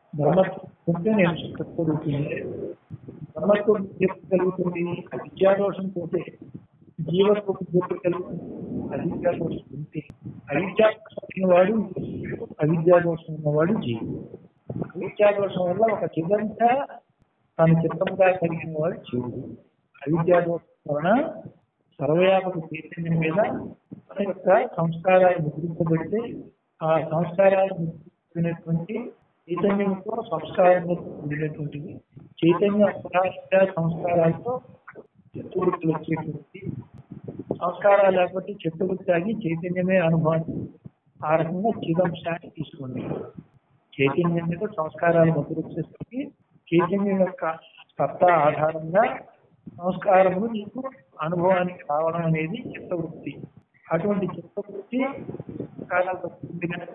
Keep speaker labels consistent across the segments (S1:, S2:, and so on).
S1: బ్రహ్మత్వం ఉంటే నేను సుఖస్వరూపిణి బ్రహ్మత్వం ఎప్పుడు కలుగుతుంది అవిద్యాదోషం పోతే జీవత్వం ఎప్పుడు కలుగుతుంది అవిద్యాదోషం ఉంటే అవిద్యాదోషం ఉన్నవాడు అవిద్యాదోషం ఉన్నవాడు జీవుడు అవిద్యాదోషం వల్ల ఒక చిదంత తన చిత్తంగా కలిగిన వాడు జీవుడు అవిద్యాదోషం వలన సర్వయాపక చైతన్యం మీద తన యొక్క సంస్కారాలు ముద్రించబడితే ఆ సంస్కారాలు ముద్రించినటువంటి చైతన్యంతో సంస్కారంలో ఉండినటువంటిది చైతన్య అపరాధ సంస్కారాలతో చిత్తవృత్తి వచ్చేటువంటి సంస్కారాలు లేకపోతే చిత్తవృత్తి ఆగి చైతన్యమే అనుభవం ఆ రకంగా చిదంశాన్ని తీసుకోండి చైతన్యం మీద సంస్కారాలు ముద్రించేసరికి చైతన్యం యొక్క సత్తా ఆధారంగా సంస్కారములు నీకు అనుభవానికి రావడం అనేది చిత్తవృత్తి అటువంటి చిత్తవృత్తి సంస్కారాలు వస్తుంది కనుక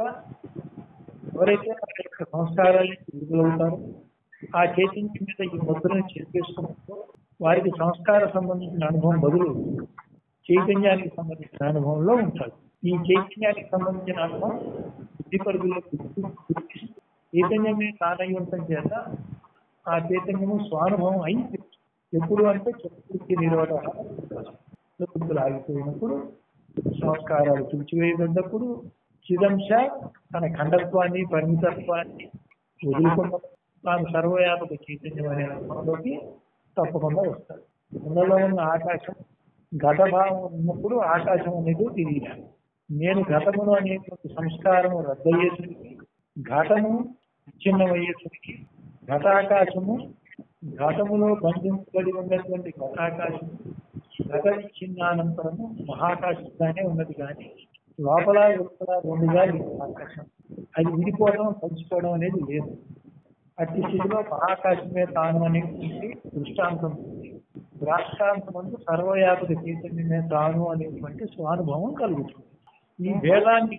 S1: ఎవరైతే ఆ యొక్క సంస్కారాన్ని విడుదలవుతారో ఆ చైతన్యం మీద ఈ ముద్రను చేసేసుకున్నప్పుడు వారికి సంస్కార సంబంధించిన అనుభవం బదులు చైతన్యానికి సంబంధించిన అనుభవంలో ఉంటారు ఈ చైతన్యానికి సంబంధించిన అనుభవం బుద్ధి పరిధిలో గుర్తిస్తూ చైతన్యమే కానై ఉండటం చేత ఆ చైతన్యము స్వానుభవం అయి ఎప్పుడు అంటే చతుర్థి నిరోధ చతుర్థులు ఆగిపోయినప్పుడు సంస్కారాలు తుడిచివేయబడ్డప్పుడు చిదంశ తన ఖండత్వాన్ని పరిమితత్వాన్ని వదులుకున్న తాను సర్వవ్యాపక చైతన్యం అనే అనుభవంలోకి తప్పకుండా వస్తాడు ఉన్నలో ఉన్న ఆకాశం ఘటభావం ఉన్నప్పుడు ఆకాశం అనేది తెలియాలి నేను ఘటమును అనేటువంటి సంస్కారము రద్దయ్యేసరికి ఘటము విచ్ఛిన్నమయ్యేసరికి ఘటాకాశము ఘటములో బంధించబడి ఉన్నటువంటి ఘటాకాశం ఘట విచ్ఛిన్నానంతరము మహాకాశంగానే ఉన్నది కానీ లోపల వెలుపల రెండుగా లేదు ఆకాశం అది విడిపోవడం కలిసిపోవడం అనేది లేదు అట్టి స్థితిలో మహాకాశమే తాను అనేటువంటి దృష్టాంతం ఉంది ద్రాష్టాంతం అందు సర్వవ్యాపక చైతన్యమే తాను అనేటువంటి స్వానుభవం కలుగుతుంది ఈ భేదాన్ని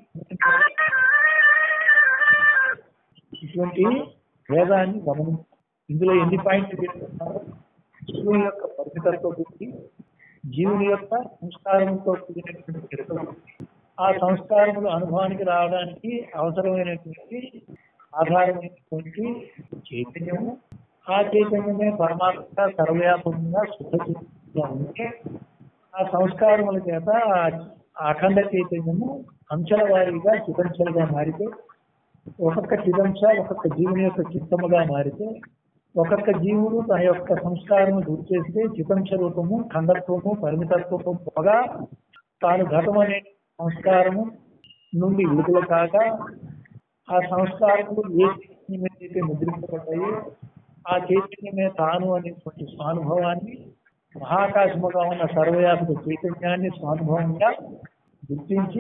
S1: ఇటువంటి భేదాన్ని గమనించాలి ఇందులో ఎన్ని పాయింట్లు చెప్తున్నారు జీవుని యొక్క పరిమితత్వ బుద్ధి జీవుని యొక్క సంస్కారంతో కూడినటువంటి చిరత ఆ సంస్కారములు అనుభవానికి రావడానికి అవసరమైనటువంటి ఆధారమైనటువంటి చైతన్యము ఆ చైతన్యమే పరమాత్మ సర్వవ్యాపకంగా శుద్ధంగా ఉంటే ఆ సంస్కారముల చేత ఆ అఖండ చైతన్యము అంశాల వారీగా చిదంశలుగా మారితే ఒక్కొక్క చిదంశ ఒక్కొక్క జీవుని యొక్క చిత్తముగా మారితే ఒక్కొక్క జీవుడు తన యొక్క సంస్కారము గురి చేస్తే చితంశ రూపము ఖండత్వము పరిమితత్వము పోగా తాను ఘటం అనే సంస్కారము నుండి విడుదల కాక ఆ సంస్కారములు ఏ చైతన్యం అయితే ముద్రించబడ్డాయో ఆ చైతన్యమే తాను అనేటువంటి స్వానుభవాన్ని మహాకాశముగా ఉన్న సర్వవ్యాపక చైతన్యాన్ని స్వానుభవంగా గుర్తించి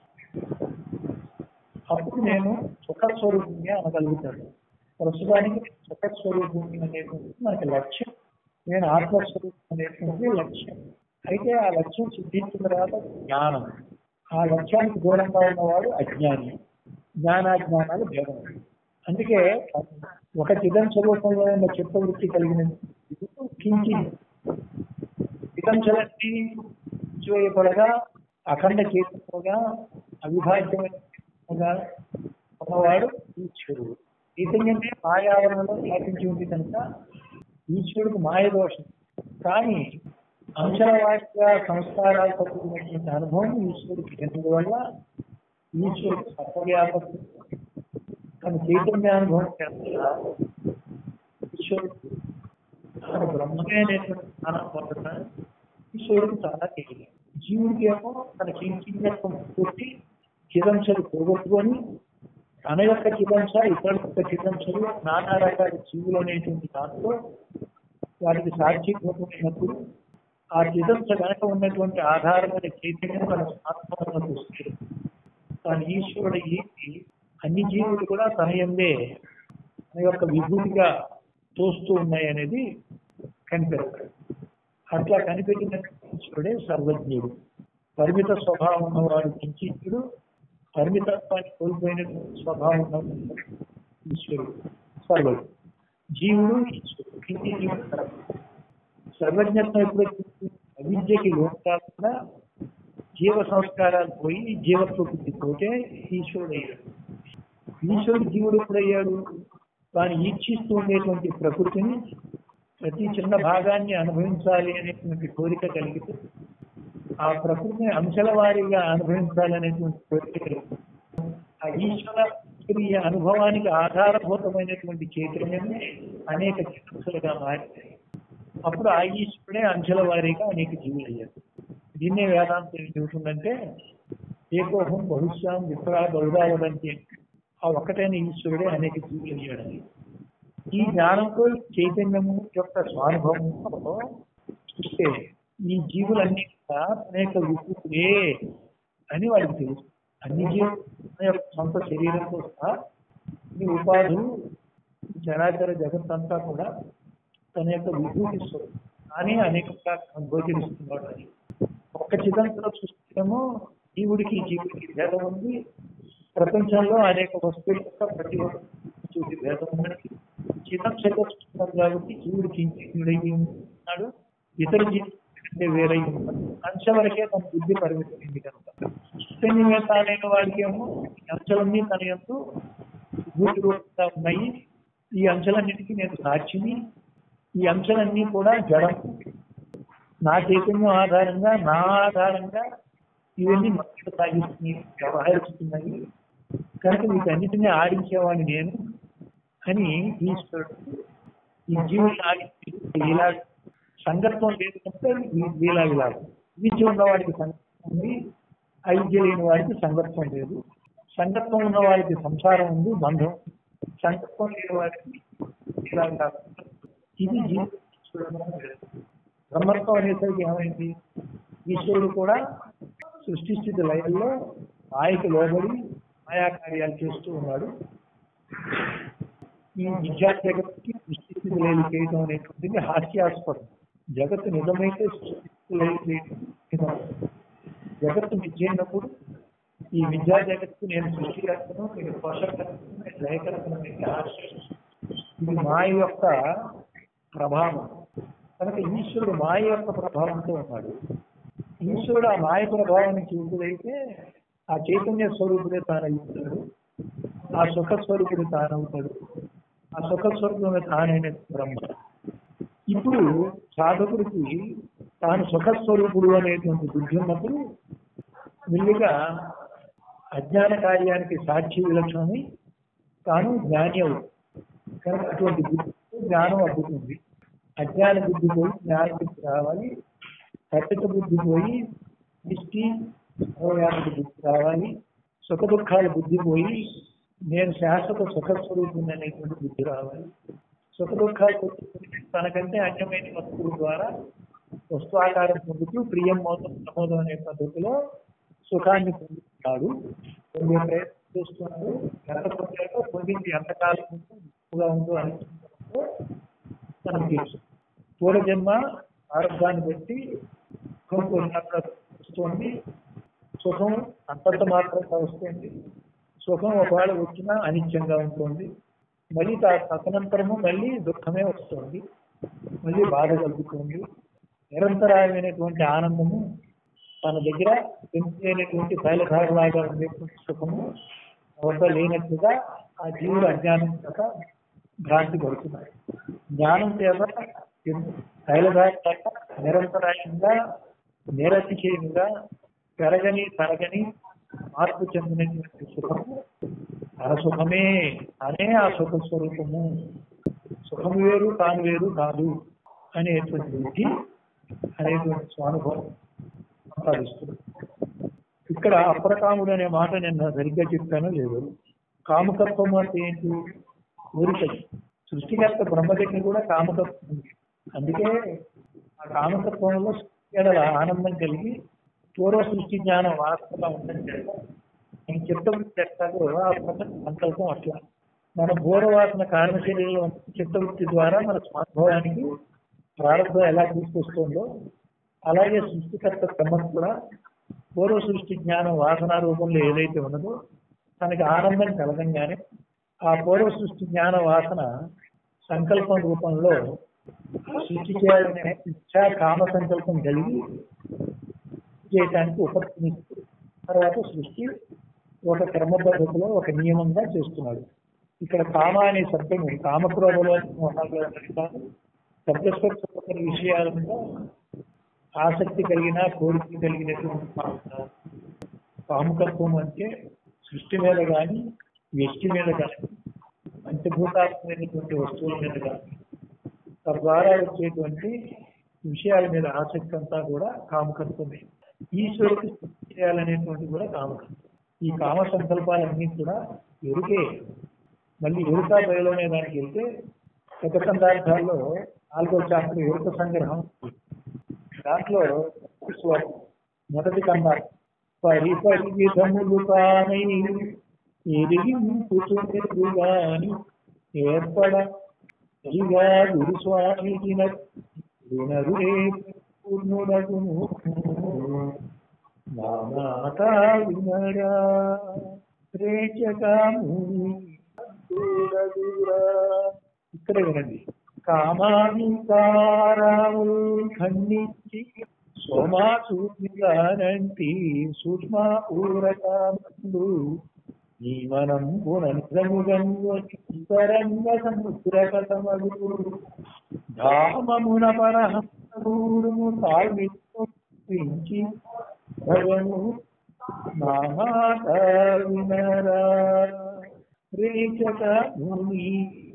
S1: అప్పుడు నేను సుఖస్వరూపంగా అనగలుగుతాను ప్రస్తుతానికి సుఖస్వరూపం అనేటువంటి మనకి లక్ష్యం నేను ఆత్మస్వరూపం అనేటువంటి లక్ష్యం అయితే ఆ లక్ష్యం సిద్ధించిన తర్వాత జ్ఞానం ఆ లక్ష్యానికి దూరంగా ఉన్నవాడు అజ్ఞాని జ్ఞానాజ్ఞానాలు భేదం అందుకే ఒక చిదం స్వరూపంలో ఉన్న చిత్తవృత్తి కలిగిన కించి చిదంశలన్నీ చూయబడగా అఖండ చైతన్యగా అవిభాజ్యమైన ఉన్నవాడు ఈశ్వరుడు చైతన్యమే మాయావరణలో వ్యాపించి ఉంది కనుక ఈశ్వరుడికి మాయ దోషం కానీ అంశాల వాటిగా సంస్కారాలతో కూడినటువంటి అనుభవం ఈశ్వరుడికి చెందిన ఈశ్వరుడు సర్వవ్యాపకుడు తన చైతన్య అనుభవం చేస్తా ఈశ్వరుడు తన బ్రహ్మమే అనేటువంటి స్థానం పొందడం ఈశ్వరుడికి చాలా తెలియదు జీవుడికి ఏమో తన చైతన్యత్వం పుట్టి చిదంశలు పోగొట్టుకొని తన యొక్క చిదంశ ఇతరుల యొక్క చిదంశలు నానా రకాల జీవులు అనేటువంటి దాంతో వాటికి సాక్షిభూతమైనప్పుడు ఆ చిదంశ వెనక ఉన్నటువంటి ఆధారమైన చైతన్యం తన ఆత్మలను వస్తుంది తన ఈశ్వరుడు ఏంటి అన్ని జీవులు కూడా తన ఎందే తన యొక్క విభూతిగా తోస్తూ ఉన్నాయి అనేది కనిపెడతాడు అట్లా కనిపెట్టిన ఈశ్వరుడే సర్వజ్ఞుడు పరిమిత స్వభావం ఉన్నవాడు కించితుడు పరిమితత్వాన్ని కోల్పోయినటువంటి స్వభావం ఉన్నవాడు ఈశ్వరుడు సర్వుడు జీవుడు ఈశ్వరుడు కించి జీవుడు సర్వుడు సర్వజ్ఞత్వం ఎప్పుడు వచ్చింది? అవిద్యకి లోటు కాకుండా జీవ సంస్కారాలు పోయి జీవత్వ బుద్ధి పోతే ఈశ్వరుడు అయ్యాడు ఈశ్వరుడు జీవుడు ఎప్పుడయ్యాడు వాని ఈక్షిస్తూ ఉండేటువంటి ప్రకృతిని ప్రతి చిన్న భాగాన్ని అనుభవించాలి అనేటువంటి కోరిక కలిగితే ఆ ప్రకృతిని అంశల వారీగా అనుభవించాలనేటువంటి కోరిక కలిగితే ఆ ఈశ్వర క్రియ అనుభవానికి ఆధారభూతమైనటువంటి చైతన్యమే అనేక చిత్తులుగా మారినాయి అప్పుడు ఆ ఈశ్వరుడే అంశల వారీగా అనేక జీవులు అయ్యారు దీన్నే వేదాంతం ఏం చెబుతుందంటే ఏకోహం బహుశ్యాం విప్రా బహుదావదంతి ఆ ఒక్కటైన ఈశ్వరుడే అనేక జీవులు అయ్యాడని ఈ జ్ఞానంతో చైతన్యము యొక్క స్వానుభవంతో చూస్తే ఈ జీవులన్నీ కూడా అనేక విపులే అని వాడికి తెలుసు అన్ని జీవులు తన యొక్క సొంత శరీరంతో సహా ఈ ఉపాధులు ఈ చరాచర జగత్తంతా కూడా తన యొక్క విభూతి స్వరూపం కానీ అనేకంగా గోచరిస్తున్నాడు అని ఒక్క చిదంతో చూస్తేమో జీవుడికి జీవుడికి భేదం ఉంది ప్రపంచంలో అనేక వస్తువుల యొక్క ప్రతి చూసి భేదం ఉన్నది చితం చతుస్తున్నారు కాబట్టి జీవుడికి జీవుడై ఉన్నాడు ఇతర జీవుడు కంటే వేరై ఉన్నాడు అంశ వరకే తన బుద్ధి పరిమితమైంది కనుక చైతన్యమే తానైన వాడికి ఏమో ఈ అంశాలన్నీ తన ఎందు భూతి రూపంగా ఉన్నాయి ఈ అంశాలన్నిటికీ నేను సాక్షిని ఈ అంశాలన్నీ కూడా జడం నా చైతన్యం ఆధారంగా నా ఆధారంగా ఇవన్నీ మనుషులు సాగిస్తున్నాయి వ్యవహరిస్తున్నాయి కనుక వీటన్నిటినీ ఆడించేవాడిని నేను అని ఈశ్వరుడు ఈ జీవుని ఆడించి ఇలా సంగత్వం లేదు కనుక వీలా విలాసం విద్య ఉన్నవాడికి సంగత్వం ఉంది ఐద్య లేని వాడికి సంగత్వం లేదు సంగత్వం ఉన్న వాడికి సంసారం ఉంది బంధం సంగత్వం లేని వాడికి ఇలా విలాసం ఇది జీవితం బ్రహ్మత్వం అనేసరికి ఏమైంది ఈశ్వరుడు కూడా సృష్టి స్థితి లయంలో మాయకు లోబడి మాయా కార్యాలు చేస్తూ ఉన్నాడు ఈ విద్యా జగత్తుకి సృష్టి స్థితి లయలు చేయడం అనేటువంటిది హాస్యాస్పదం జగత్తు నిజమైతే సృష్టి స్థితి లయలు చేయడం నిజం. జగత్తు విద్య అయినప్పుడు ఈ విద్యా జగత్తు నేను సృష్టికర్తను నేను పోషకర్తను నేను లయకర్తను అనేది హాస్యం ఇది మాయ యొక్క ప్రభావం కనుక ఈశ్వరుడు మాయ యొక్క ప్రభావంతో ఉన్నాడు ఈశ్వరుడు ఆ మాయ ప్రభావాన్ని చూపుదైతే ఆ చైతన్య స్వరూపుడే తానవుతాడు ఆ సుఖ స్వరూపుడు తానవుతాడు ఆ సుఖ స్వరూపమే తానైన బ్రహ్మ ఇప్పుడు సాధకుడికి తాను సుఖ స్వరూపుడు అనేటువంటి బుద్ధి ఉన్నప్పుడు మెల్లిగా అజ్ఞాన కార్యానికి సాక్షి విలక్షణమై తాను జ్ఞాని అవుతుంది కనుక అటువంటి బుద్ధి జ్ఞానం అడ్డుతుంది అజ్ఞాన బుద్ధి పోయి జ్ఞాన బుద్ధి రావాలి కర్తక బుద్ధి పోయి దృష్టి అవయానికి బుద్ధి రావాలి సుఖ దుఃఖాల బుద్ధి పోయి నేను శాశ్వత సుఖ స్వరూపం అనేటువంటి బుద్ధి రావాలి సుఖ దుఃఖాలు పొందుతుంది తనకంటే అన్యమైన వస్తువుల ద్వారా వస్తు ఆకారం పొందుతూ ప్రియం మోసం ప్రమోదం అనే పద్ధతిలో సుఖాన్ని పొందుతున్నాడు పొందే ప్రయత్నం చేస్తున్నాడు ఎంత పొందాడో పొందింది ఎంతకాలం ఉందో ఎక్కువగా ఉందో అనుకుంటున్నాడో మనకు తెలుసు పూర్వజన్మ ఆరోగ్యాన్ని బట్టి సుఖం కొన్నాక వస్తుంది సుఖం అంతంత మాత్రంగా వస్తుంది సుఖం ఒకవేళ వచ్చినా అనిత్యంగా ఉంటుంది మళ్ళీ తా- తదనంతరము మళ్ళీ దుఃఖమే వస్తుంది మళ్ళీ బాధ కలుగుతుంది నిరంతరాయమైనటువంటి ఆనందము తన దగ్గర పెంచేటువంటి తైలధారలాగా ఉండేటువంటి సుఖము వద్ద లేనట్టుగా ఆ జీవుడు అజ్ఞానం చేత భ్రాంతి పడుతున్నాడు జ్ఞానం చేత తైలధార చేత నిరంతరాయంగా నిరతిశయంగా పెరగని తరగని మార్పు చెందినటువంటి సుఖము తన సుఖమే అనే ఆ సుఖ స్వరూపము సుఖము వేరు తాను వేరు కాదు అనేటువంటి బుద్ధి అనేటువంటి స్వానుభవం సంపాదిస్తుంది ఇక్కడ అప్రకాముడు అనే మాట నేను సరిగ్గా చెప్పానో లేదు కామకత్వం అంటే ఏంటి కోరిక సృష్టికర్త బ్రహ్మ దగ్గర కూడా కామకత్వం ఉంది అందుకే ఆ కామకత్వంలో ఎడల ఆనందం కలిగి పూర్వ సృష్టి జ్ఞానం వాస్తవంగా ఉండడం చేత నేను చిత్తవృత్తి ఎట్లాగో ఆ ప్రపంచ సంకల్పం అట్లా మన పూర్వవాసన కారణ శరీరంలో చిత్తవృత్తి ద్వారా మన స్వానుభవానికి ప్రారంభం ఎలా తీసుకొస్తుందో అలాగే సృష్టికర్త బ్రహ్మ కూడా పూర్వ సృష్టి జ్ఞానం వాసన రూపంలో ఏదైతే ఉన్నదో తనకి ఆనందం కలగంగానే ఆ పూర్వ సృష్టి జ్ఞాన వాసన సంకల్పం రూపంలో సృష్టి చేయాలనే ఇచ్చా కామ సంకల్పం కలిగి చేయటానికి ఉపక్రమిస్తూ తర్వాత సృష్టి ఒక క్రమపద్ధతిలో ఒక నియమంగా చేస్తున్నాడు ఇక్కడ కామ అనే శబ్దము కామక్రోధలో శబ్దస్పర్శ విషయాల మీద ఆసక్తి కలిగిన కోరిక కలిగినటువంటి కామ. కాముకత్వం అంటే సృష్టి మీద కానీ వ్యక్తి మీద కానీ పంచభూతాత్మైనటువంటి వస్తువుల మీద కానీ తద్వారా వచ్చేటువంటి విషయాల మీద ఆసక్తి అంతా కూడా కామకత్వమే ఈశ్వరుడికి స్థుతి చేయాలనేటువంటి కూడా కామకత్వం ఈ కామ సంకల్పాలన్నీ కూడా ఎరుకే మళ్ళీ ఎరుక బయలునే దానికి వెళ్తే గత సందర్భాల్లో నాలుగో చాప్టర్ ఎరుక సంగ్రహం దాంట్లో శ్లోకం. మొదటి కన్నా పరి పరి విధములు కానై ఎరిగింపుచుండెడు గాని ఏర్పడ ఇగా గురుస్వామికి నరుడే పూర్ణుడగును నా మాట వినరా ప్రేక్షకాముని చూడదురా. ఇక్కడే వినండి కామాధికారాములు ఖండించి సోమాసూర్యుగానంటి సూక్ష్మ ఊరకామందు ఈ మనం పునరుగంగ సముద్రకతమగు ధామమున పరహంసూడుము తాల్మించి భగను నామాట వినరా ప్రేక్షక ముని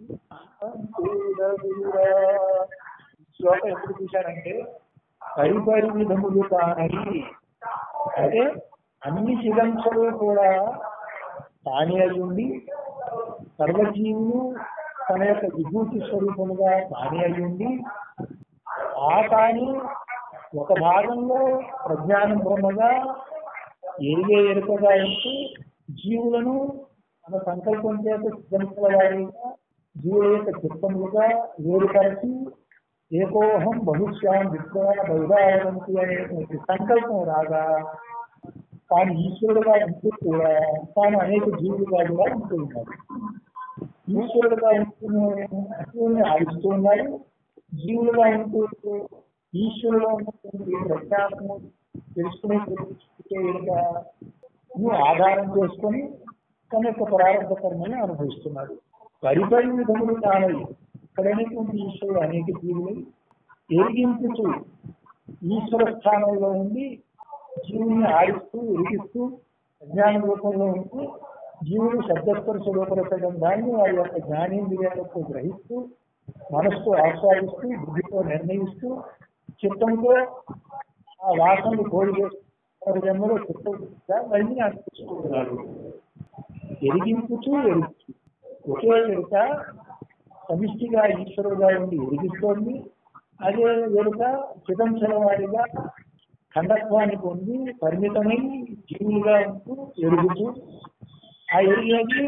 S1: చూడదురా. శ్లోకం ఎప్పుడు చూశారంటే పరిపరి విధములు కానని అంటే అన్ని శిలంశలు కూడా తానే అయి ఉండి సర్వజీవులు తన యొక్క విభూతి స్వరూపముగా తానే అయి ఉండి ఆ తాని ఒక భాగంలో ప్రజ్ఞానం బ్రహ్మగా ఎరిగే ఎరుకగా ఉంటూ జీవులను తన సంకల్పం చేత సిద్ధించిన వారిగా జీవుల యొక్క చిత్తములుగా వేరుపరిచి ఏకోహం బహుశ్యాం విద్య బహుదాయంతి అనేటువంటి సంకల్పం రాగా తాను ఈశ్వరుడుగా ఉంటూ కూడా తాను అనేక జీవులుగా కూడా ఉంటూ ఉన్నాడు ఈశ్వరుడుగా ఉంటున్న అసువుల్ని ఆడిస్తూ ఉన్నాడు జీవులుగా ఉంటూ ఈశ్వరులో ఉన్నటువంటి ప్రత్యాత్మ తెలుసుకునే తెలుసుకునే ఆధారం చేసుకొని తన యొక్క ప్రారంభ కర్మని అనుభవిస్తున్నాడు పరిపరి విధములు కానవి ఇక్కడైనటువంటి ఈశ్వరుడు అనేక జీవులు ఎరిగించుతూ ఈశ్వర స్థానంలో ఉండి జీవుని ఆడిస్తూ ఎరిగిస్తూ అజ్ఞాన రూపంలో ఉంటూ జీవులు శబ్దస్పర్శ రూపరచడం దాన్ని వారి యొక్క జ్ఞానేంద్రియాలతో గ్రహిస్తూ మనస్సు ఆస్వాదిస్తూ బుద్ధితో నిర్ణయిస్తూ చిత్తంతో ఆ వాసనలు కోడి చేస్తున్న జన్మలో చిత్తంగా మళ్ళీ అనిపిస్తున్నాడు ఎరిగింపుచూ ఎరుగుతూ ఒకే ఎరుక సమిష్టిగా ఈశ్వరుడుగా ఉండి ఎరిగిస్తోంది అదే ఎరుక చిదంశల వారిగా ఖండత్వాన్ని పొంది పరిమితమై జీవులుగా ఉంటూ ఎరుగుతూ ఆ ఎరిగేది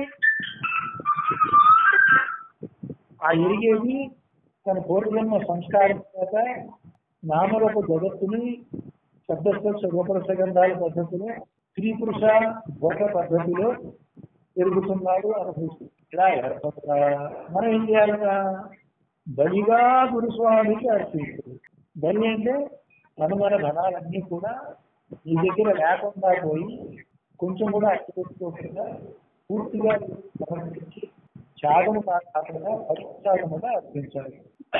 S1: ఆ ఎరిగేది తన పూర్వజన్మ సంస్కారం చేత నామరూప జగత్తుని శబ్దస్పర్శ రూపరసగంధాల పద్ధతిలో స్త్రీ పురుష భోగ పద్ధతిలో పెరుగుతున్నాడు అనుభవిస్తుంది ఇలా ఏర్పడతా మనం ఏం చేయాలిగా బలిగా గురుస్వామికి అర్పించదు బలి అంటే మన మన ధనాలన్నీ కూడా నీ దగ్గర లేకుండా పోయి కొంచెం కూడా అట్టుకోకుండా పూర్తిగా సమర్పించి త్యాగము కాకుండా పరిత్యాగముగా అర్పించాలి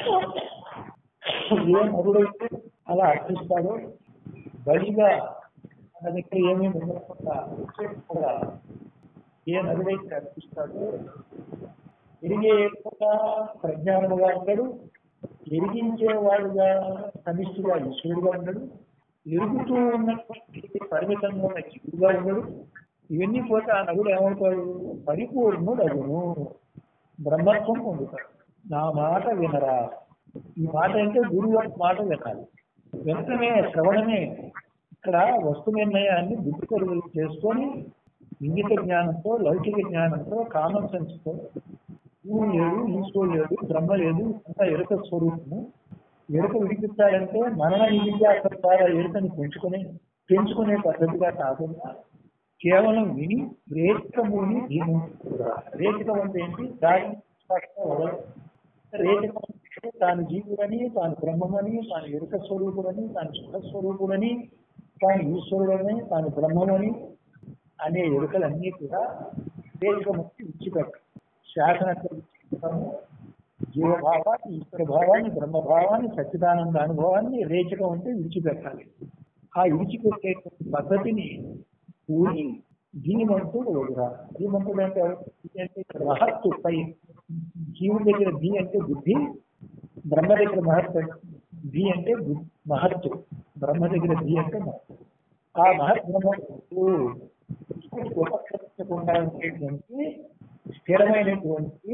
S1: ఏ నరుడైతే అలా అర్పిస్తాడో బలిగా మన దగ్గర ఏమేమి ఉండకుండా కూడా ఏ నరుడైతే అర్పిస్తాడో ఎరిగే ఎక్కువగా ప్రజ్ఞానముగా ఉంటాడు ఎరిగించేవాడుగా సమిష్టిగా ఈశ్వరుడుగా ఉన్నాడు ఎరుగుతూ ఉన్నటువంటి పరిమితంగా ఉన్న జీవుడుగా ఉన్నాడు ఇవన్నీ పోతే ఆ నగుడు ఏమవుతాడు పరిపూర్ణుడు అగును బ్రహ్మత్వం పొందుతాడు నా మాట వినరా ఈ మాట అంటే గురువు యొక్క మాట వినాలి వినటమే శ్రవణమే ఇక్కడ వస్తు నిర్ణయాన్ని బుద్ధి కరువులు చేసుకొని ఇంగిత జ్ఞానంతో లౌకిక జ్ఞానంతో కామన్ సెన్స్తో నువ్వు లేదు ఈశ్వరుడు లేదు బ్రహ్మ లేదు అంతా ఎరుక స్వరూపము ఎరుక విడిపించాలంటే మనన విద్యాసం ద్వారా ఎరుకని పెంచుకునే పెంచుకునే పద్ధతిగా కాకుండా కేవలం విని రేచకముని రేచకం అంటే ఏంటి దాని రేచకం అంటే తాను జీవుడని తాను బ్రహ్మమని తాను ఎరుక స్వరూపుడని తాను సుఖ స్వరూపుడని తాను ఈశ్వరుడని తాను బ్రహ్మమని అనే ఎరుకలన్నీ కూడా రేచకముక్తి ఇచ్చిపెట్టు శాసన జీవభావాన్ని ఈశ్వర భావాన్ని బ్రహ్మభావాన్ని సచ్చిదానంద అనుభవాన్ని రేచకం అంటే విడిచిపెట్టాలి ఆ విడిచిపెట్టేటువంటి పద్ధతిని కూడి ధీమంతుడు వదిరా ధీమంతుడు అంటే ఎవరు? అంటే ఇక్కడ మహత్తు పై జీవుడి దగ్గర ధీ అంటే బుద్ధి బ్రహ్మ దగ్గర మహత్తు ధీ అంటే బు- మహత్తు బ్రహ్మ దగ్గర ధీ అంటే మహత్తు ఆ మహత్ బ్రహ్మకు ఉపకరించకుండా ఉండేటువంటి స్థిరమైనటువంటి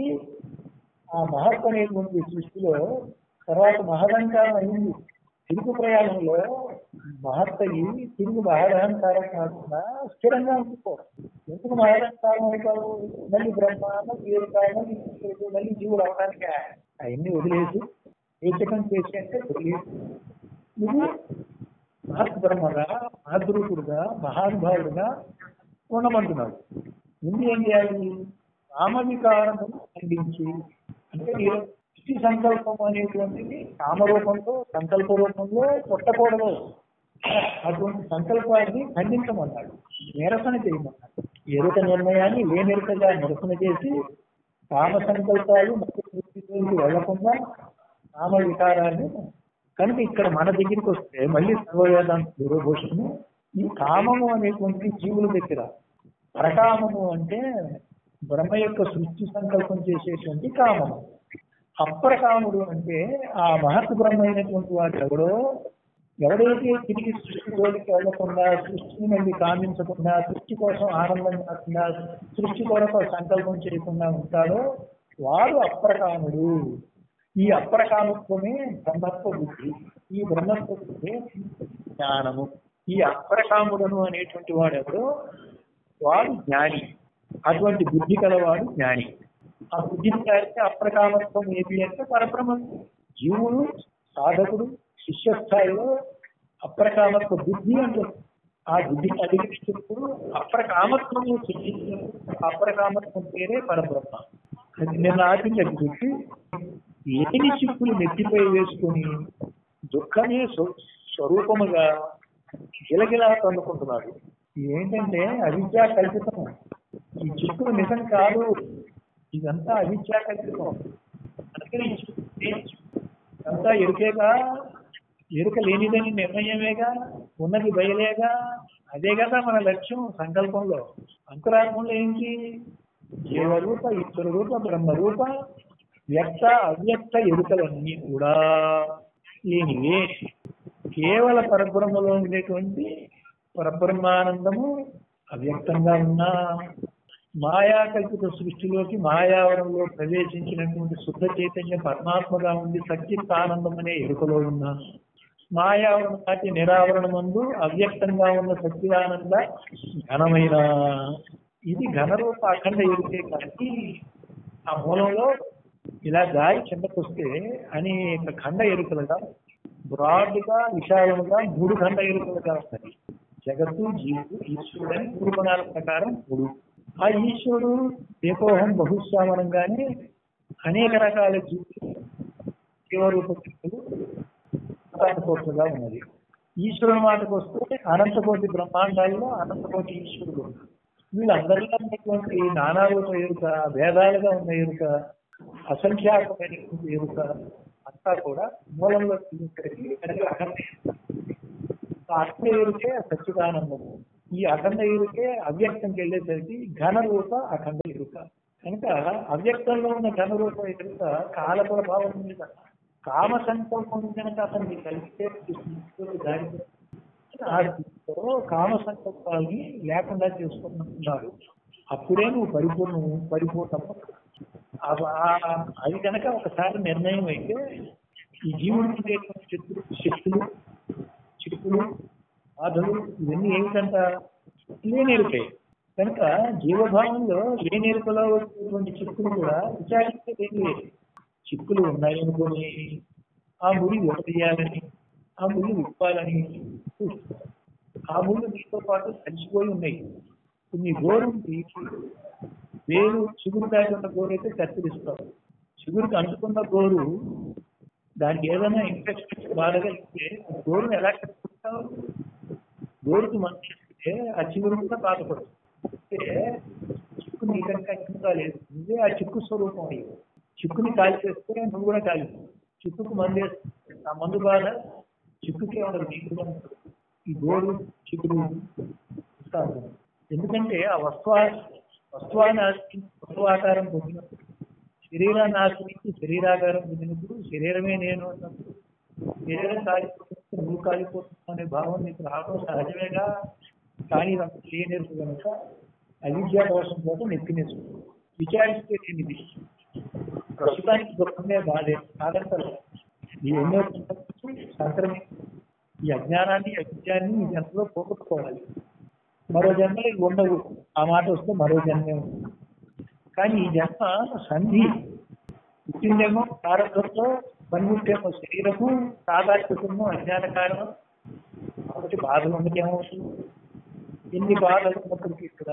S1: ఆ మహత్ అనేటువంటి సృష్టిలో తర్వాత మహదహంకారం అయింది తిరుగు ప్రయాణంలో మహత్ అయ్యి తిరుగు మహదహంకారం కాకుండా స్థిరంగా ఉండిపోవడం ఎందుకు మహదహంకారం అవుతావు మళ్ళీ బ్రహ్మ మళ్ళీ ఎరుక, మళ్ళీ ఈశ్వరుడు, మళ్ళీ జీవుడు అవడానికి అవన్నీ వదిలేసి ఏచకం చేసి అంటే వదిలేసి ఇది మహత్ బ్రహ్మగా మహద్రూపుడుగా మహానుభావుడుగా ఉండమంటున్నాడు ముందు ఏం చేయాలి కామవికారము ఖండించి అంటే ఈ సృష్టి సంకల్పం అనేటువంటిది కామరూపంలో సంకల్ప రూపంలో పుట్టకూడదు అటువంటి సంకల్పాన్ని ఖండించమన్నాడు నిరసన చేయమన్నాడు ఎరుక నిర్ణయాన్ని లేనెరుకగా నిరసన చేసి కామ సంకల్పాలు మత సృష్టిలోకి వెళ్లకుండా కామ వికారాన్ని కనుక ఇక్కడ మన దగ్గరికి వస్తే మళ్ళీ సర్వవేదాంత గురుభూషణము ఈ కామము అనేటువంటి జీవుల దగ్గర పరకామము అంటే బ్రహ్మ యొక్క సృష్టి సంకల్పం చేసేటువంటి కామము అప్రకాముడు అంటే ఆ మహత్ బ్రహ్మ అయినటువంటి వాడు ఎవడో ఎవడైతే తిరిగి సృష్టిలోకి వెళ్లకుండా సృష్టిని మళ్ళీ కామించకుండా సృష్టి కోసం ఆనందం కాకుండా సృష్టి కొరకు సంకల్పం చేయకుండా ఉంటాడో వాడు అప్రకాముడు ఈ అప్రకామత్వమే బ్రహ్మత్వ బుద్ధి ఈ బ్రహ్మత్వ బుద్ధి జ్ఞానము ఈ అప్రకాముడను అనేటువంటి వాడెవడో వాడు జ్ఞాని అటువంటి బుద్ధి కలవాడు జ్ఞాని ఆ బుద్ధిని కారితే అప్రకామత్వం ఏది అంటే పరబ్రహ్మ జీవుడు సాధకుడు శిష్య స్థాయిలో అప్రకామత్వ బుద్ధి అంటే ఆ బుద్ధిని అధిగమించినప్పుడు అప్రకామత్వము సృష్టించినప్పుడు అప్రకామత్వం పేరే పరబ్రహ్మ అది నిన్న ఆపింది అది చెప్పి ఏని చిక్కులు నెత్తిపై వేసుకొని దుఃఖమే స్వ- స్వరూపముగా గిలగిలా తన్నుకుంటున్నాడు ఏంటంటే అవిద్యా కల్పితం ఈ చిక్కులు నిజం కాదు ఇదంతా అవిద్యా కల్పితం అందుకని ఈ చిక్కు ఏం చిక్కు? ఇదంతా ఎరుకేగా ఎరుక లేనిదని నిర్ణయమేగా ఉన్నది బయలేగా అదే కదా మన లక్ష్యం సంకల్పంలో అంతరాత్మంలో ఏంటి జీవరూప ఈశ్వర రూప బ్రహ్మరూప వ్యక్త అవ్యక్త ఎరుకలన్నీ కూడా లేనివే కేవల పరబ్రహ్మలో ఉండేటువంటి పరబ్రహ్మానందము అవ్యక్తంగా ఉన్నా మాయా కల్పిత సృష్టిలోకి మాయావరంలో ప్రవేశించినటువంటి శుద్ధ చైతన్య పరమాత్మగా ఉండి సచ్చిత్ ఆనందం అనే ఎరుకలో ఉన్నా మాయావరణ దాటి నిరావరణ ముందు అవ్యక్తంగా ఉన్న సచ్చిదానంద ఘనమైన ఇది ఘనరూప అఖండ ఎరుకే కానీ ఆ మూలంలో ఇలా గాలి కిందకొస్తే అనేక ఖండ ఎరుకలుగా బ్రాడ్ గా విశాలముగా మూడు ఖండ ఎరుకలుగా ఉంటాయి జగత్తు జీవుడు ఈశ్వరుడు అని మూడు గుణాల ప్రకారం మూడు ఆ ఈశ్వరుడు ఏకోహం బహుశ్యామనంగానే అనేక రకాల జీవులు జీవరూప శక్తులు కోట్లుగా ఉన్నది ఈశ్వరుని మాటకు వస్తే అనంతకోటి బ్రహ్మాండాల్లో అనంతకోటి ఈశ్వరుడు ఉన్నారు. వీళ్ళందరిలో ఉన్నటువంటి నానారూప ఎరుక భేదాలుగా ఉన్న ఎరుక అసంఖ్యాకమైనటువంటి ఎరుక అంతా కూడా మూలంలో ఇక్కడికి ఇక్కడికి అఖండ ఆ అఖండ ఎరుకే సచ్చిదానందము ఈ అఖండ ఎరుకే అవ్యక్తంకి వెళ్ళేసరికి ఘన రూప అఖండ ఎరుక కనుక అవ్యక్తంలో ఉన్న ఘన రూప ఎరుక కాల ప్రభావం మీద కామ సంకల్పం కనుక అతన్ని కలిస్తే సృష్టించుకొని దారి ఆ స్థితిలో కామ సంకల్పాలని లేకుండా చేసుకుంటున్నారు అప్పుడే నువ్వు పరిపూర్ణం పరిపూర్ణము ఆ- ఆ- అది కనుక ఒకసారి నిర్ణయం అయితే ఈ జీవుడికి ఉండేటువంటి శక్తులు శక్తులు చిక్కులు బాధలు ఇవన్నీ ఏమిటంట లేనేరుకాయి కనుక జీవభావంలో లేనేరుకలో వచ్చేటువంటి చిక్కులు కూడా విచారిస్తే ఏం లేదు చిక్కులు ఉన్నాయనుకొని ఆ ముడి విడదీయాలని ఆ ముడి విప్పాలని చూస్తున్నారు. ఆ ముళ్ళు నీతో పాటు కలిసిపోయి ఉన్నాయి కొన్ని గోరు వేరు చిగురు కాకుండా గోరు అయితే కత్తిరిస్తావు చిగురుకి అంటుకున్న గోరు దానికి ఏదైనా ఇన్ఫెక్షన్ బాధగా ఇస్తే ఆ గోరుని ఎలా కట్టుకుంటావు గోరుకి మంచి ఇస్తే ఆ చిగురు కూడా బాధపడదు అంటే చిక్కు నీకంటే కింద లేదు ఇదే ఆ చిక్కు స్వరూపం అయ్యి చిక్కుని కాలి చేస్తే నువ్వు కూడా కాలి చిక్కుకు మందు వేస్తే ఆ మందు బాధ చిక్కుకే ఉండదు నీకు కూడా ఉండదు. ఈ గోడు చిక్కుడు కాదు ఎందుకంటే ఆ వస్తువా వస్తువాన్ని ఆశ్రయించి వస్తువాకారం పొందినప్పుడు శరీరాన్ని ఆశ్రయించి శరీరాకారం పొందినప్పుడు శరీరమే నేను అన్నప్పుడు శరీరం కాలిపోతుంది నువ్వు కాలిపోతున్నావు అనే భావం నీకు రావడం సహజమేగా కానీ ఇదంతా చేయలేదు కనుక అవిద్యా దోషం కోసం నెత్తినేసు విచారిస్తే లేనిది ప్రస్తుతానికి దుఃఖమే బాధే కాదంటారు ఈ ఎన్నో సంక్రమి ఈ అజ్ఞానాన్ని అవిద్యాన్ని ఈ జన్మలో పోగొట్టుకోవాలి మరో జన్మలో ఇవి ఉండవు ఆ మాట వస్తే మరో జన్మే ఉంది కానీ ఈ జన్మ సంధి పుట్టిందేమో ప్రారంభంలో పనిముట్టేమో శరీరము సాధారణము అజ్ఞాన కారణం కాబట్టి బాధలు ఉన్నది ఏమవుతుంది ఎన్ని బాధలు ఉన్నప్పటికీ ఇక్కడ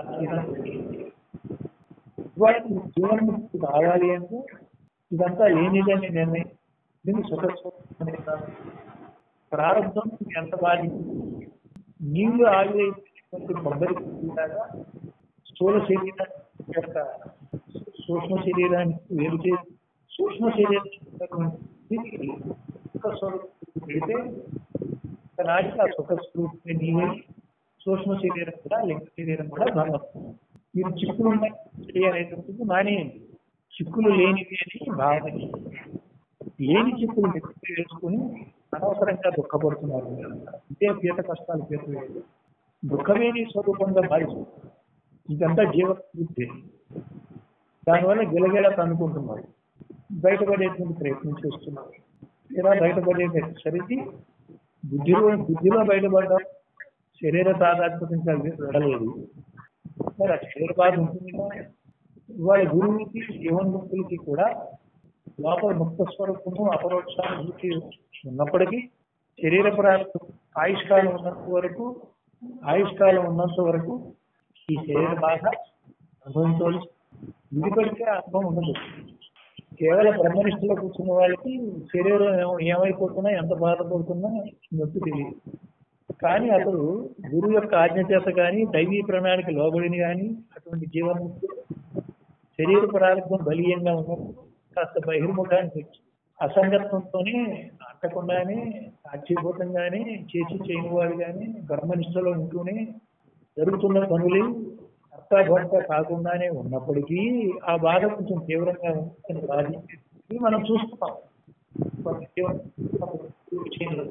S1: ఇవాళ జీవన్ముక్తి కావాలి అంటే ఇదంతా లేనిదని నిర్ణయం దీన్ని సుఖస్వరూపం కాదు ప్రారంభం ఎంత బాధించింది నీళ్లు ఆవిరైనటువంటి కొబ్బరి లాగా స్థూల శరీరాన్ని యొక్క సూక్ష్మ శరీరానికి వేరు చేసి సూక్ష్మ శరీరానికి సుఖ స్వరూపం పెడితే నాటికి ఆ సుఖ స్వరూపం నీవై సూక్ష్మ శరీరం కూడా లింగ శరీరం కూడా భాగం మీరు చిక్కులు ఉన్నాయి అనేటువంటిది మానేయండి చిక్కులు లేనివి అని భావన చేయండి. లేని చిక్కులు నెత్తి వేసుకుని అనవసరంగా దుఃఖపడుతున్నారు ఇదే పీత కష్టాలు పీత వేయదు దుఃఖమే నీ స్వరూపంగా భావిస్తుంది ఇదంతా జీవ బుద్ధి దానివల్ల గిలగిల అనుకుంటున్నారు బయటపడేటువంటి ప్రయత్నం చేస్తున్నారు ఇలా బయటపడే సరికి బుద్ధిలో బుద్ధిలో బయటపడ్డా శరీర తాదాత్మకంగా వెళ్ళలేదు మరి ఆ శరీర బాధ ఉంటుంది వాళ్ళ గురువుకి జీవన్ముక్తులకి కూడా లోపల ముక్త స్వరూపము అపరోక్షానుభూతి ఉన్నప్పటికీ శరీర ప్రారంభం ఆయుష్కాలం ఉన్నంత వరకు ఆయుష్కాలం ఉన్నంత వరకు ఈ శరీర బాధ అనుభవించవలసి విడిపడితే అనుభవం ఉండదు కేవలం బ్రహ్మనిష్టలో కూర్చున్న వాళ్ళకి శరీరం ఏమ- ఏమైపోతున్నా ఎంత బాధపడుతున్నా నొప్పి తెలియదు కానీ అతడు గురువు యొక్క ఆజ్ఞ చేత కానీ దైవీ ప్రణాళిక లోబడిని కానీ అటువంటి జీవన్ముక్తి శరీర ప్రారంభం బలీయంగా ఉన్నప్పుడు కాస్త బహిర్ముఖానికి వచ్చి అసంగత్వంతోనే అంటకుండానే సాక్షిభూతంగానే చేసి చేయని వాడు కానీ బ్రహ్మనిష్టలో ఉంటూనే జరుగుతున్న పనులు అర్థభర్త కాకుండానే ఉన్నప్పటికీ ఆ బాధ కొంచెం తీవ్రంగా ఉంటుంది బాధించి ఇది మనం చూస్తున్నాం కొంత తీవ్రంగా విషయంలో.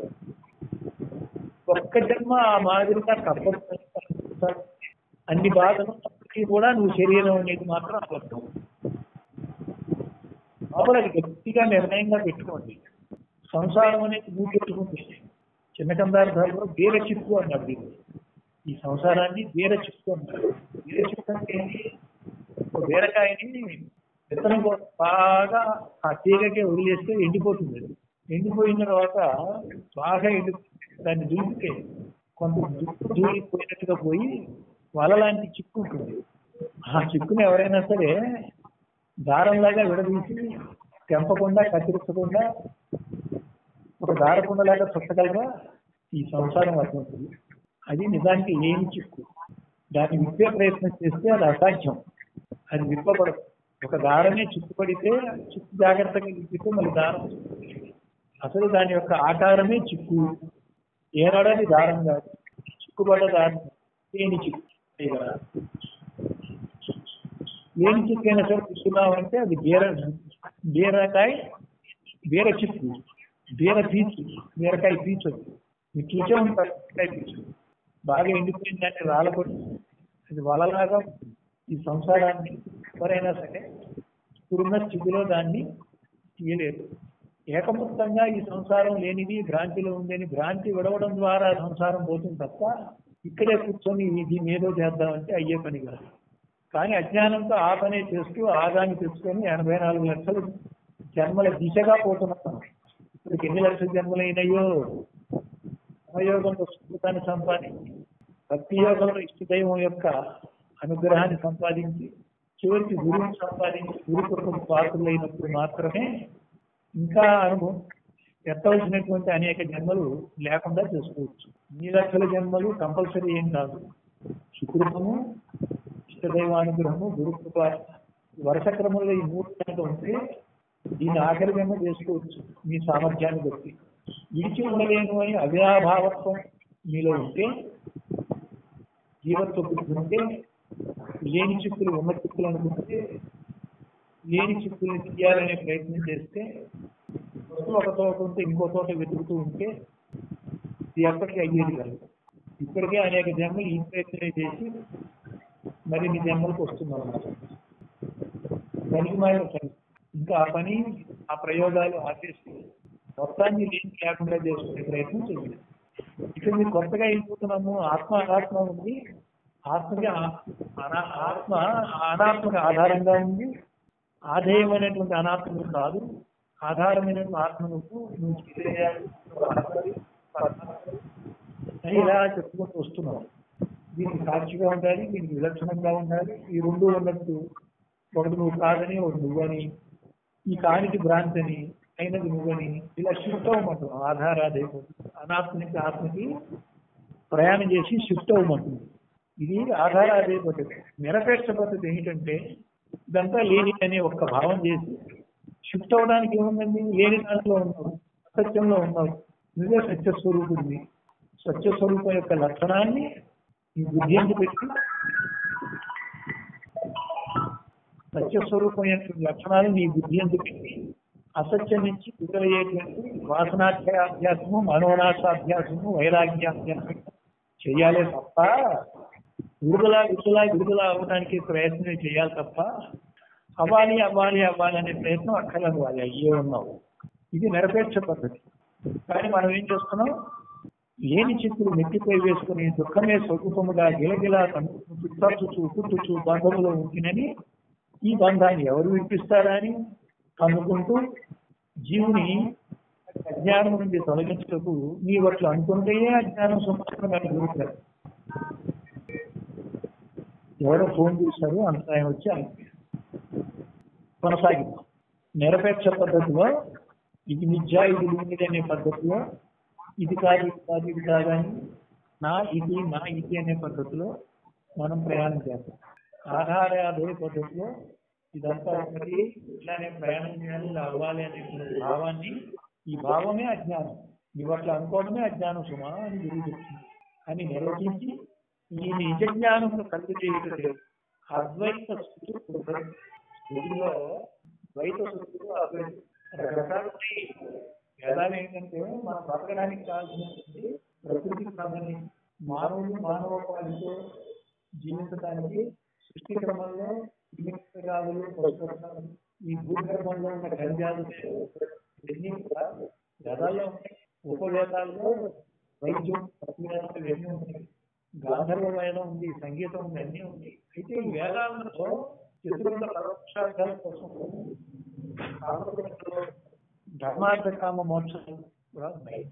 S1: ఒక్క జన్మ ఆ మాదిరిగా తప్పదు అన్ని బాధలు ఉన్నప్పటికీ కూడా నువ్వు శరీరం అనేది మాత్రం అబద్ధం లోపల అది గట్టిగా నిర్ణయంగా పెట్టుకోండి సంసారం అనేది నువ్వు పెట్టుకుంది చిన్న కందార్థాల్లో బీర చిక్కు అన్నాడు దీన్ని ఈ సంసారాన్ని బీర చిక్కు అన్నాడు బీర చిక్కు అంటే ఏంటి ఒక బీరకాయని విత్తనం కోసం బాగా ఆ తీగకే వదిలేస్తే ఎండిపోతుంది అది. ఎండిపోయిన తర్వాత బాగా ఎండి దాన్ని దులిపితే కొంత దుక్కు దూరిపోయినట్టుగా పోయి వల లాంటి చిక్కు ఉంటుంది ఆ చిక్కుని ఎవరైనా సరే దారంలాగా విడదీసి తెంపకుండా కత్తిరించకుండా ఒక దారకుండలాగా చుట్టగలరా ఈ సంసారం అటువంటిది అది నిజానికి ఏమి చిక్కు దాన్ని విప్పే ప్రయత్నం చేస్తే అది అసాధ్యం అది విప్పబడదు ఒక దారమే చిక్కుపడితే చిక్కు జాగ్రత్తగా విప్పితే మళ్ళీ దారం అసలు దాని యొక్క ఆకారమే చిక్కు ఏనాడని దారం కాదు చిక్కుపడ్డ దారం ఏని చిక్కు చేయగలరా? ఏం చిక్కైనా సరే తీసుకున్నామంటే అది బీర బీరకాయ బీర చిక్కు బీర పీచు బీరకాయ పీచు అది. మీరు చూసే ఉంటారు బీరకాయ పీచు బాగా ఎండిపోయిందంటే రాలబడి అది వలలాగా ఉంటుంది. ఈ సంసారాన్ని ఎవరైనా సరే ఇప్పుడున్న స్థితిలో దాన్ని తీయలేదు ఏకముక్తంగా ఈ సంసారం లేనిది భ్రాంతిలో ఉందని భ్రాంతి విడవడం ద్వారా సంసారం పోతుంది తప్ప ఇక్కడే కూర్చొని దీన్ని ఏదో చేద్దామంటే అయ్యే పని కాదు కానీ అజ్ఞానంతో ఆ పనే చేస్తూ ఆదాన్ని తెచ్చుకొని ఎనభై నాలుగు లక్షల జన్మల దిశగా పోతున్నాం ఇప్పుడు ఎన్ని లక్షల జన్మలు అయినాయో సమయోగంలో సుఖాన్ని సంపాదించి భక్తి యోగంలో ఇష్టదైవం యొక్క అనుగ్రహాన్ని సంపాదించి చివరికి గురువుని సంపాదించి గురు కృపకు పాత్రులైనప్పుడు మాత్రమే ఇంకా అనుభవం ఎత్తవలసినటువంటి అనేక జన్మలు లేకుండా చేసుకోవచ్చు ఇన్ని లక్షల జన్మలు కంపల్సరీ ఏం కాదు సుకృతము ఇష్టదైవానుగ్రహము గురు కృప వరుస క్రమంలో ఈ మూడు కనుక ఉంటే దీన్ని ఆఖరి జన్మ చేసుకోవచ్చు మీ సామర్థ్యాన్ని బట్టి విడిచి ఉండలేను అని అవ్యాభావత్వం మీలో ఉంటే జీవత్వ బుద్ధి ఉంటే లేని చిక్కులు ఉన్న చిక్కులు అనుకుంటే లేని చిక్కుల్ని తీయాలనే ప్రయత్నం చేస్తే వస్తువు ఒక తోట ఉంటే ఇంకో తోట వెతుకుతూ ఉంటే ఇది ఎప్పటికీ అయ్యేది కాదు ఇప్పటికే అనేక జన్మలు ఈ ప్రయత్నమే చేసి మరి మీ జన్మలకు వస్తుందన్నమాట పనికి మారిన పని ఇంకా ఆ పని ఆ ప్రయోగాలు ఆపేసి మొత్తాన్ని లేని లేకుండా చేసుకునే ప్రయత్నం చేయాలి ఇక్కడ మీరు కొత్తగా వెళ్ళిపోతున్నాము ఆత్మ అనాత్మ ఉంది ఆత్మకి ఆ- అనా- ఆత్మ అనాత్మక ఆధారంగా ఉంది ఆధేయమైనటువంటి అనాత్మకు కాదు ఆధారమైనటువంటి ఆత్మకు నువ్వు చేయాలి, అని ఇలా చెప్పుకుంటూ వస్తున్నావు దీనికి సాక్షిగా ఉండాలి దీనికి విలక్షణంగా ఉండాలి ఈ రెండు ఉన్నట్టు ఒకటి నువ్వు కాదని ఒకటి నువ్వని ఈ కానికి భ్రాంతి అని అయినది నువ్వని ఇలా షిఫ్ట్ అవ్వమంటున్నావు ఆధారాదేశం అనాత్మ నుంచి ఆత్మకి ప్రయాణం చేసి షిఫ్ట్ అవ్వమంటుంది ఇది ఆధారాదే పద్ధతి నిరపేక్ష పద్ధతి ఏంటంటే ఇదంతా లేని అనే ఒక్క భావం చేసి షిఫ్ట్ అవడానికి ఏముందండి లేని దాంట్లో ఉన్నావు సత్యంలో ఉన్నావు నువ్వే సత్య స్వరూపుడివి సత్య స్వరూపం యొక్క లక్షణాన్ని ఈ బుద్ధి అందు పెట్టి సత్య స్వరూపం యొక్క లక్షణాలు నీ బుద్ధి అందు పెట్టి అసత్యం నుంచి కుదరయ్యేటువంటి వాసనాధ్యాసము మనోనాశాధ్యాసము వైరాగ్యాభ్యాసం చేయాలే తప్ప విడుదల విడుదల విడుదల అవ్వడానికి ప్రయత్నం చేయాలి తప్ప అవ్వాలి అవ్వాలి అవ్వాలి అనే ప్రయత్నం అక్కర్లేదు వాళ్ళు అయ్యే ఉన్నావు ఇది నిరపేక్ష పద్ధతి కానీ మనం ఏం చేస్తున్నాం లేని చిక్కులు నెట్టిపై వేసుకుని దుఃఖమే స్వరూపముగా గిలగిలా తట్టుచు పుట్టుచు బంధములో ఉంటినని ఈ బంధాన్ని ఎవరు వినిపిస్తారని కనుక్కుంటూ జీవుని అజ్ఞానం నుండి తొలగించటకు నీ అట్లా అనుకుంటే అజ్ఞానం సుమారుగా దొరుకుతారు ఎవరో ఫోన్ చేశారు అంతరాయం వచ్చి ఆగిపోయారు. కొనసాగిద్దాం నిరపేక్ష పద్ధతిలో ఇది మిథ్యా ఇది లేనిది అనే పద్ధతిలో ఇది కాదు ఇది కాదు ఇది కాదని నా ఇది నా ఇది అనే పద్ధతిలో మనం ప్రయాణం చేస్తాం ఆధార అదే పద్ధతిలో ఇదంతా ఒకటి ఇట్లానే ప్రయాణం చేయాలి ఇలా అవ్వాలి అనే భావాన్ని ఈ భావమే అజ్ఞానం నువ్వు అట్లా అనుకోవడమే అజ్ఞానం సుమా అని గురువు చెప్తుంది అని నిర్వచించి ఈ నిజ జ్ఞానమును కలిగి చేయటం అద్వైత స్థితి కుదరదు. స్థితిలో ద్వైత స్థితిలో అద్వైత రకరకాల ఉన్నాయి. వేదాలు ఏంటంటే మనం బతకడానికి కావాల్సినటువంటి ప్రకృతికి సంబంధించి మానవులు మానవోపాధితో జీవించడానికి సృష్టి క్రమంలో క్రిమికీటకాదులు పశుపక్షాలు ఈ భూగర్భంలో ఉన్న ఖనిజాలు ఇవన్నీ కూడా వేదాల్లో ఉంటాయి ఉపవేదాల్లో వైద్యం ప్రతివేదాలు ఇవన్నీ ఉంటాయి గాంధర్వ వేదం ఉంది సంగీతం ఉంది అన్నీ ఉంది అయితే ఈ వేదాలలో చతుర్ద పరోక్షార్థాల కోసం కామకృతంలో ధర్మార్థ కామ మోక్షాలు కూడా ఉన్నాయి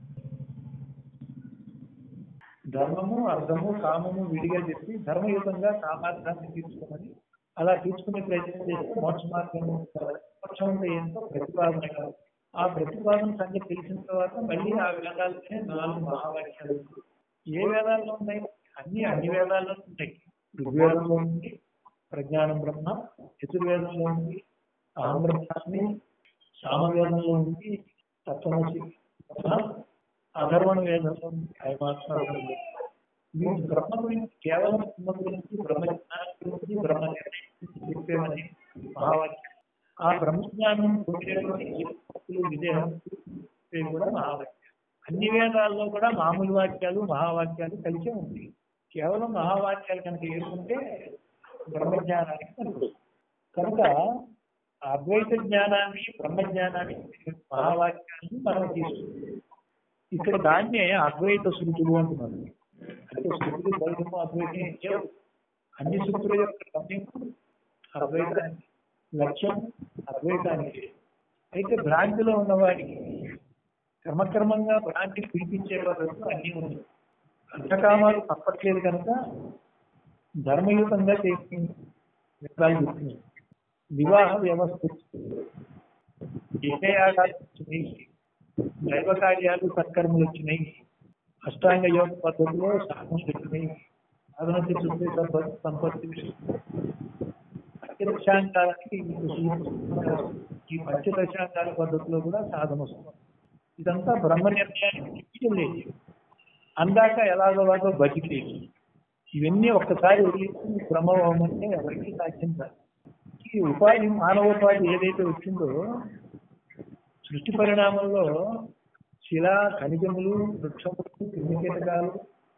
S1: ధర్మము అర్థము కామము విడిగా చెప్పి ధర్మయుతంగా కామార్థాన్ని తీర్చుకోమని అలా తీసుకునే ప్రయత్నం చేస్తే మోక్ష మార్గం మోక్షం అంటే ఏంటో ప్రతిపాదన కాదు ఆ ప్రతిపాదన సంగతి తెలిసిన తర్వాత మళ్ళీ ఆ వేదాలనే నాలుగు మహావాక్యాలు ఏ వేదాల్లో ఉన్నాయి అన్ని అన్ని వేదాల్లో ఉంటాయి ఋగ్వేదంలో ఉంది ప్రజ్ఞానం బ్రహ్మ యజుర్వేదంలో ఉంది అహం బ్రహ్మాస్మి సామవేదంలో ఉంది తత్వమసి అధర్వణ వేదంలో ఉంది అయమాత్మ ఉంది. మీరు బ్రహ్మ గురించి కేవలం బ్రహ్మ గురించి బ్రహ్మ జ్ఞానం గురించి బ్రహ్మ నిర్ణయం గురించి చెప్పేమని మహావాక్యం ఆ బ్రహ్మజ్ఞానం పొందేటువంటి జీవముక్తులు విదేహముక్తులు ఇవి కూడా మహావాక్యాలు అన్ని వేదాల్లో కూడా మామూలు వాక్యాలు మహావాక్యాలు కలిసే ఉంది కేవలం మహావాక్యాలు కనుక ఏర్కొంటే బ్రహ్మజ్ఞానానికి కలుగుతుంది కనుక ఆ అద్వైత జ్ఞానాన్ని బ్రహ్మజ్ఞానాన్ని మహావాక్యాన్ని మనం తీసుకుంటాం ఇక్కడ దాన్నే అద్వైత శృతులు అంటున్నారు అంటే శృతులు ద్వైతము అద్వైతం ఇచ్చారు అన్ని శృతుల యొక్క గమ్యం అద్వైతానికి లక్ష్యం అద్వైతానికి అయితే భ్రాంతిలో ఉన్నవాడికి క్రమక్రమంగా భ్రాంతి పిలిపించే పద్ధతులు అన్నీ ఉన్నాయి అర్థకామాలు తప్పట్లేదు కనుక ధర్మయుతంగా చేసి విషయాలు చెప్తున్నాయి వివాహ వ్యవస్థ యజ్ఞయాగాలు వచ్చినాయి దైవ కార్యాలు సత్కర్మలు వచ్చినాయి అష్టాంగ యోగ పద్ధతిలో సాధనలు వచ్చినాయి సాధన చతుర్థి సంపత్తి సంపత్తి పంచదశాంకాలకి ఈ పంచదశాంకాల పద్ధతిలో కూడా సాధన వస్తుంది ఇదంతా బ్రహ్మ నిర్ణయానికి చిక్కి లేదు అందాక ఎలాగోలాగో బతికేది ఇవన్నీ ఒక్కసారి వదిలేసి బ్రహ్మభావం అంటే ఎవరికి సాధ్యం కాదు ఈ ఉపాధి మానవోపాధి ఏదైతే వచ్చిందో సృష్టి పరిణామంలో శిల ఖనిజములు వృక్షములు క్రిమికీటకాలు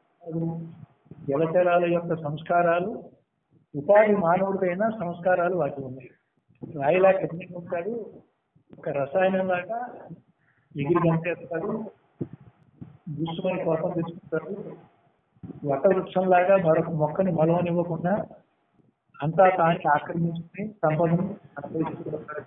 S1: జలచరాల యొక్క సంస్కారాలు ఉపాధి మానవుడికైనా సంస్కారాలు వాటి ఉన్నాయి రాయిలా కఠినంగా ఉంటాడు ఒక రసాయనం లాగా ఎగిరి గంటేస్తాడు దుష్మని కోపం తెచ్చుకుంటాడు వట వృక్షం లాగా మరొక మొక్కని మలవనివ్వకుండా అంతా తాని ఆక్రమించుకుని సంపదను అనుభవించుకుంటాడు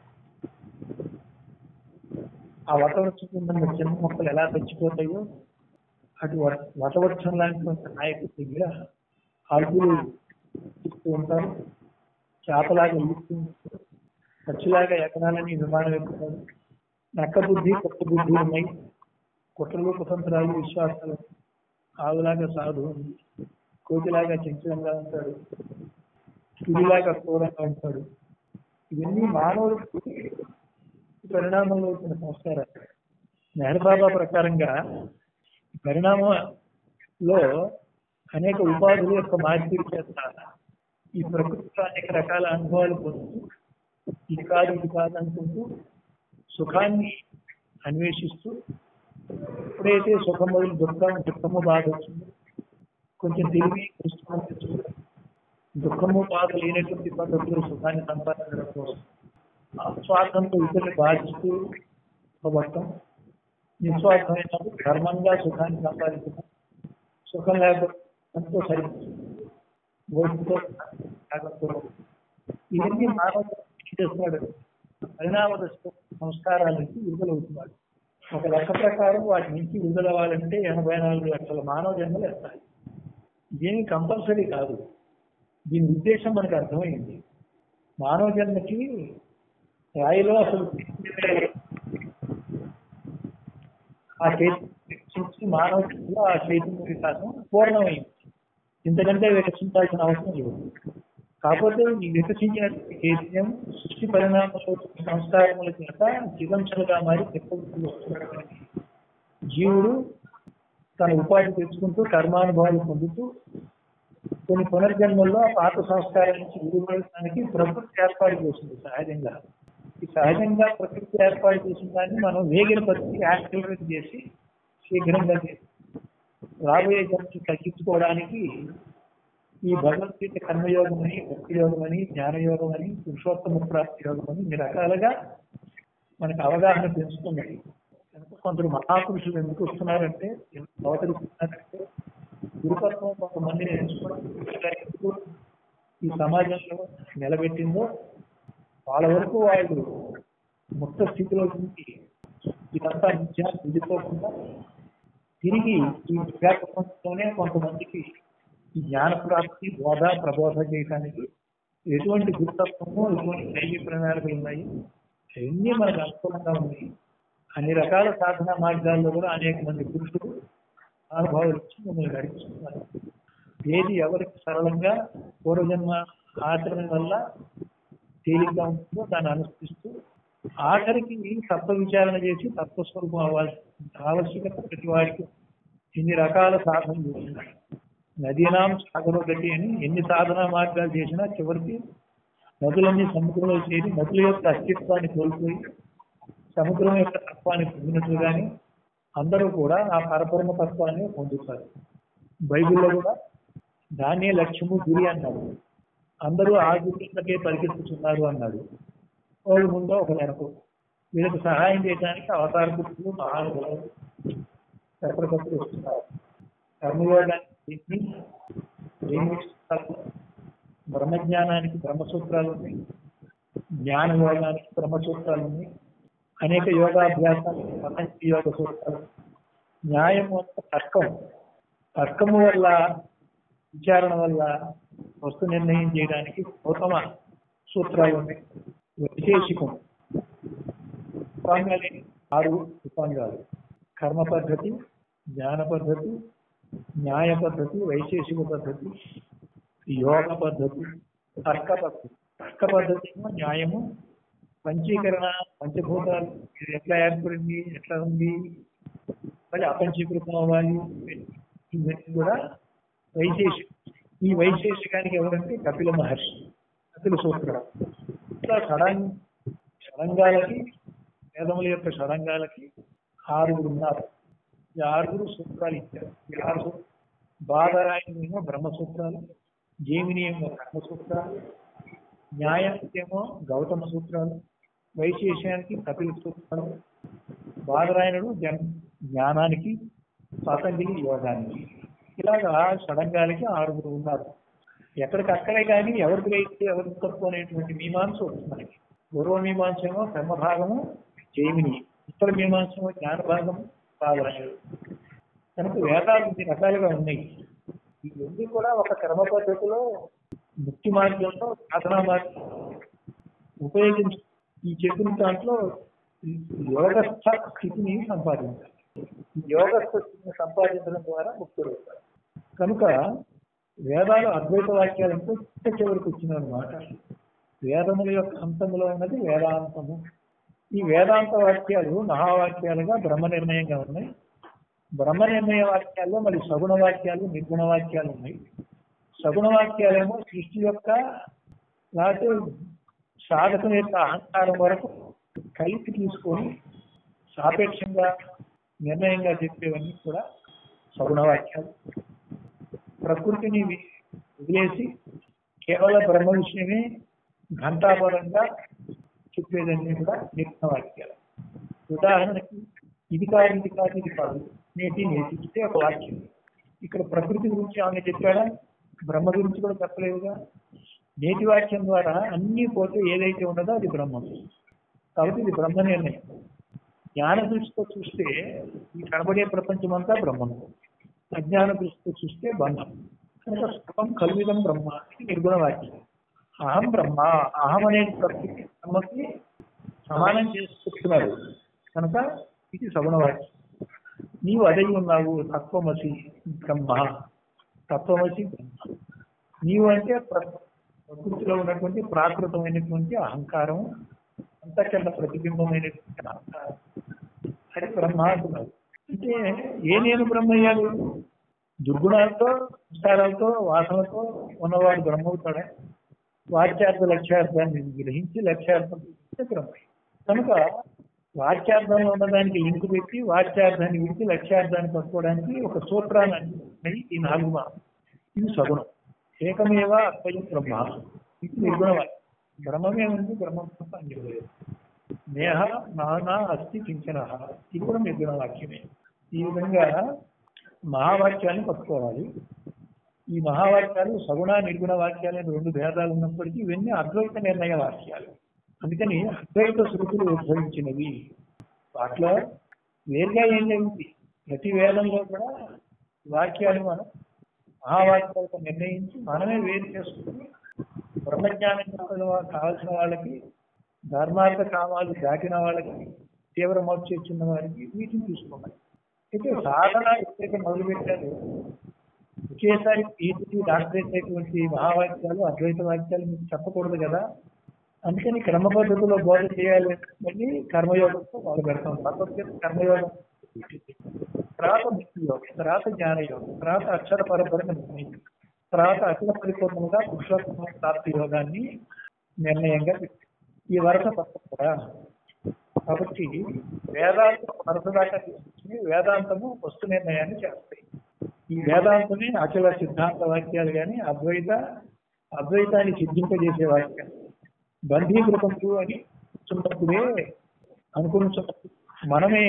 S1: ఆ వటవృక్షం కింద ఉన్న చిన్న మొక్కలు ఎలా చచ్చిపోతాయో అటు వ- వటవృక్షం లాంటి ఒక నాయకుడి దగ్గర అడుగులు ఇస్తూ ఉంటారు చేపలాగా ఇస్తూ ఉంటారు పక్షిలాగా ఎకరాలని విమానం ఎక్కుతారు నక్క బుద్ధి కొత్త బుద్ధి ఉన్నాయి కుట్రలు కుతంత్రాలు విశ్వాసాలు ఆవులాగా సాధు ఉంది కోతిలాగా చంచలంగా ఉంటాడు పులిలాగా క్రూరంగా ఉంటాడు ఇవన్నీ మానవుడికి ఈ పరిణామంలో వచ్చిన సంస్కారాలు నెహ్రబాబా ప్రకారంగా ఈ పరిణామంలో అనేక ఉపాధుల యొక్క మార్పిడి చేత ఈ ప్రకృతిలో అనేక రకాల అనుభవాలు పొందుతూ ఇది కాదు ఇది కాదు అనుకుంటూ సుఖాన్ని అన్వేషిస్తూ ఎప్పుడైతే సుఖం మొదలు దుఃఖం దుఃఖము బాధ వచ్చిందో కొంచెం తెలివి కృష్ణ తెచ్చుకుంటారు దుఃఖము బాధ లేనటువంటి పద్ధతిలో సుఖాన్ని సంపాదించడం కోసం ఆ స్వార్థంతో ఇతరులు బాధిస్తూ పోవటం నిస్వార్థమైనప్పుడు ధర్మంగా సుఖాన్ని సంపాదించడం సుఖం లేకపోతే ఎంతో సరిపోతుంది ఓటుతో త్యాగంతో. ఇవన్నీ మానవ చేస్తున్నాడు పరిణామ దశ సంస్కారాల నుంచి విడుదలవుతున్నాడు ఒక లెక్క ప్రకారం వాటి నుంచి విడుదలవ్వాలంటే ఎనభై నాలుగు లక్షల మానవ జన్మలు ఎత్తాలి ఇదేమి కంపల్సరీ కాదు దీని ఉద్దేశం మనకు అర్థమైంది మానవ జన్మకి రాయిలో అసలు ఆ చైతన్యం మానవ జన్మలో ఆ చైతన్య వికాసం పూర్ణమైంది ఇంతకంటే వికసించాల్సిన అవసరం లేదు కాకపోతే ఈ వికసించిన చైతన్యం సృష్టి పరిణామంలో వచ్చిన సంస్కారముల చేత చిదంశలుగా మారి ప్రకృతిలో వస్తున్నటువంటి జీవుడు తన ఉపాధి తెచ్చుకుంటూ కర్మానుభవాలు పొందుతూ కొన్ని పునర్జన్మల్లో ఆ పాత సంస్కారం నుంచి విడుదలడానికి ప్రకృతి ఏర్పాటు చేసింది సహజంగా ఈ సహజంగా ప్రకృతి ఏర్పాటు చేసిన దాన్ని మనం వేగిన పరిస్థితి యాక్టివేట్ చేసి శీఘ్రంగా చేసి రాబోయే జన్మని తగ్గించుకోవడానికి ఈ భగవద్గీత కర్మయోగం అని భక్తి యోగం అని జ్ఞానయోగం అని పురుషోత్తమ ప్రాప్తి యోగం అని ఇన్ని రకాలుగా మనకు అవగాహన పెంచుతున్నాయి కనుక కొందరు మహాపురుషులు ఎందుకు వస్తున్నారంటే ఎందుకు అవతరిస్తున్నారంటే గురుతత్వం కొంతమందిని ఎంచుకోవడం ఈ సమాజంలో నిలబెట్టిందో వాళ్ళ వరకు వాళ్ళు ముక్త స్థితిలో నుంచి ఇదంతా నిత్యాన్ని విడిపోకుండా తిరిగి ఈ విద్యాప్రపంచంలోనే కొంతమందికి ఈ జ్ఞాన ప్రాప్తి బోధ ప్రబోధ చేయడానికి ఎటువంటి గురుతత్వము ఎటువంటి దైవీ ప్రణాళికలు ఉన్నాయి అవన్నీ మనకు అనుకూలంగా ఉన్నాయి అన్ని రకాల సాధన మార్గాల్లో కూడా అనేక మంది పురుషులు అనుభవాలు ఇచ్చి మిమ్మల్ని నడిపిస్తున్నారు ఏది ఎవరికి సరళంగా పూర్వజన్మ ఆచరణ వల్ల తేలిగ్గా ఉంటుందో దాన్ని అనుసరిస్తూ ఆఖరికి తత్వ విచారణ చేసి తత్వస్వరూపం అవ్వాల్సి ఆవశ్యకత ప్రతి వారికి ఇన్ని రకాల సాధన చేస్తున్నారు నదీనాం సాగర గతి అని ఎన్ని సాధన మార్గాలు చేసినా చివరికి నదులన్నీ సముద్రంలో చేరి నదుల యొక్క అస్తిత్వాన్ని కోల్పోయి సముద్రం యొక్క తత్వాన్ని పొందినట్లుగానే అందరూ కూడా ఆ పరపరమ తత్వాన్ని పొందుతారు బైబిల్లో కూడా దాన్నే లక్ష్యము గురి అన్నాడు అందరూ ఆ గురికే పరిగెత్తుతున్నారు అన్నాడు ఒకడు ముందో ఒక వెనక వీళ్ళకి సహాయం చేయడానికి అవతార పురుషులు మహానుభావులు ఎప్పటికప్పుడు వస్తున్నారు కర్మయోగానికి దేన్ని బ్రహ్మజ్ఞానానికి బ్రహ్మసూత్రాలు ఉన్నాయి జ్ఞాన యోగానికి బ్రహ్మసూత్రాలు ఉన్నాయి అనేక యోగాభ్యాసాలు ప్రపంచ యోగ సూత్రాలు న్యాయం యొక్క తర్కం తర్కము వల్ల విచారణ వల్ల వస్తు నిర్ణయం చేయడానికి ఉత్తమ సూత్రాలు ఉన్నాయి వైశేషికం ఉపాంగాలు ఆరు ఉపాంగాలు కర్మ పద్ధతి జ్ఞాన పద్ధతి న్యాయ పద్ధతి వైశేషిక పద్ధతి యోగ పద్ధతి తర్క పద్ధతి తర్క పద్ధతి ఏమో న్యాయము పంచీకరణ పంచభూతాలు ఇది ఎట్లా ఏర్పడింది ఎట్లా ఉంది మళ్ళీ అపంచీకృతం అవ్వాలి ఇవన్నీ కూడా వైశేషిక ఈ వైశేషికానికి ఎవరంటే కపిల మహర్షి కపిల సూత్రుడు ఇట్లా షడంగ్ షడంగాలకి వేదముల యొక్క షడంగాలకి ఆరుగురు ఉన్నారు ఈ ఆరుగురు సూత్రాలు ఇచ్చారు ఈ ఆరు సూ- బాధరాయణేమో బ్రహ్మసూత్రాలు జేమిని ఏమో కర్మసూత్రాలు న్యాయానికేమో గౌతమ సూత్రాలు వైశేషానికి కపిల సూత్రాలు బాధరాయణుడు జన్ జ్ఞానానికి పతంజలి యోగానికి ఇలాగా షడంగాలకి ఆరుగురు ఉన్నారు ఎక్కడికక్కడే కానీ ఎవరికి రైతే ఎవరికి తక్కువ అనేటువంటి మీమాంస వస్తుంది మనకి పూర్వ మీమాంస ఏమో కర్మ భాగము జైమిని ఉత్తర మీమాంస ఏమో జ్ఞాన భాగము బాధరాయణుడు కనుక వేదాలు ఇన్ని రకాలుగా ఉన్నాయి ఈ రెండు కూడా ఒక కర్మ పద్ధతిలో ముక్తి మార్గంలో సాధనా మార్గం ఉపయోగించి ఈ చెప్పిన దాంట్లో ఈ యోగస్థ స్థితిని సంపాదించాలి ఈ యోగస్థ స్థితిని సంపాదించడం ద్వారా ముక్తులు అవుతారు కనుక వేదాలు అద్వైత వాక్యాలంటే చిట్ట చివరికి వచ్చినమాట వేదముల యొక్క అంతములో ఉన్నది వేదాంతము ఈ వేదాంత వాక్యాలు మహావాక్యాలుగా బ్రహ్మ నిర్ణయంగా ఉన్నాయి బ్రహ్మ నిర్ణయ వాక్యాల్లో మరి సగుణ వాక్యాలు నిర్గుణ వాక్యాలు ఉన్నాయి సగుణ వాక్యాలేమో సృష్టి యొక్క లేకపోతే సాధకం యొక్క అహంకారం వరకు కలిపి తీసుకొని సాపేక్షంగా నిర్ణయంగా చెప్పేవన్నీ కూడా సగుణ వాక్యాలు ప్రకృతిని వి- వదిలేసి కేవల బ్రహ్మ విషయమే ఘంటాపరంగా చెప్పేదన్నీ కూడా నిర్గుణ వాక్యాలు ఉదాహరణకి ఇది కాదు ఇది కాదు ఇది కాదు నేటి నేటి ఇస్తే ఒక వాక్యం ఇక్కడ ప్రకృతి గురించి ఆమె చెప్పాడా బ్రహ్మ గురించి కూడా చెప్పలేదుగా నేటి వాక్యం ద్వారా అన్ని పోతే ఏదైతే ఉన్నదో అది బ్రహ్మం కాబట్టి ఇది బ్రహ్మ నిర్ణయం జ్ఞాన దృష్టితో చూస్తే ఈ కనబడే ప్రపంచం అంతా బ్రహ్మము అజ్ఞాన దృష్టితో చూస్తే బంధం కనుక సర్వం కల్విదం బ్రహ్మ ఇది నిర్గుణ వాక్యం అహం బ్రహ్మ అహం అనే ప్రకృతి బ్రహ్మకి సమానం చేసుకుంటున్నాడు కనుక ఇది సగుణ వాక్యం నీవు అదై ఉన్నావు తత్వమసి బ్రహ్మ తత్వమసి బ్రహ్మ నీవు అంటే ప్ర- ప్రకృతిలో ఉన్నటువంటి ప్రాకృతమైనటువంటి అహంకారం అంతకన్నా ప్రతిబింబమైనటువంటి అహంకారం అది బ్రహ్మ అంటున్నారు అంటే ఏ నేను బ్రహ్మయ్యాడు దుర్గుణాలతో సంస్కారాలతో వాసనతో ఉన్నవాడు బ్రహ్మ అవుతాడా వాచ్యార్థ లక్ష్యార్థాన్ని గ్రహించి లక్ష్యార్థం గ్రహిస్తే బ్రహ్మ కనుక వాచ్యార్థంలో ఉన్నదానికి లింక్ పెట్టి వాచ్యార్థాన్ని విడిచి లక్ష్యార్థాన్ని పట్టుకోవడానికి ఒక సూత్రాన్ని అందిస్తున్నాయి ఈ నాలుగు మార్గం ఇది సగుణం ఏకమేవ అద్వయం బ్రహ్మ ఇది నిర్గుణవాక్యం బ్రహ్మమే ఉంది బ్రహ్మం తప్ప అన్ని లేదు నేహ నానా అస్థి కించన ఇది కూడా నిర్గుణ వాక్యమే ఈ విధంగా మహావాక్యాన్ని పట్టుకోవాలి ఈ మహావాక్యాలు సగుణ నిర్గుణ వాక్యాలు అని రెండు భేదాలు ఉన్నప్పటికీ ఇవన్నీ అద్వైత నిర్ణయ వాక్యాలు అందుకని అద్వైత శృతులు ఉద్భవించినవి వాటిలో వేరుగా ఏం జరిగింది ప్రతి వేదంలో కూడా వాక్యాలు మనం మహావాక్యాలతో నిర్ణయించి మనమే వేరు చేసుకుని బ్రహ్మజ్ఞానం కోసం కావాల్సిన వాళ్ళకి ధర్మార్థ కామాలు దాటిన వాళ్ళకి తీవ్ర మోక్ష ఇచ్చిన వారికి వీటిని తీసుకోవాలి అయితే సాధన ఎప్పుడైతే మొదలుపెట్టారు ఒకేసారి పీహెచ్డీ డాక్టరేట్ అయినటువంటి మహావాక్యాలు అద్వైత వాక్యాలు మీకు చెప్పకూడదు కదా అందుకని క్రమ పద్ధతిలో బోధ చేయాలి మళ్ళీ కర్మయోగంతో మొదలు పెడతాం భగవద్గీత కర్మయోగం తర్వాత ముక్తి యోగం తర్వాత జ్ఞాన యోగం తర్వాత అక్షర పరపరమ నిర్ణయం తర్వాత అఖిల పరిపూర్ణంగా పురుషోత్తమ ప్రాప్తి యోగాన్ని నిర్ణయంగా పెట్టారు. ఈ వరుస తప్పకుండా కాబట్టి వేదాంతం వరుస దాకా తీసుకుని వేదాంతము వస్తు నిర్ణయాన్ని చేస్తాయి ఈ వేదాంతమే అచల సిద్ధాంత వాక్యాలు కానీ అద్వైత అద్వైతాన్ని సిద్ధింపజేసే వాక్యాలు బంధీకృతములు అని చూసినప్పుడే అనుకున్నప్పుడు మనమే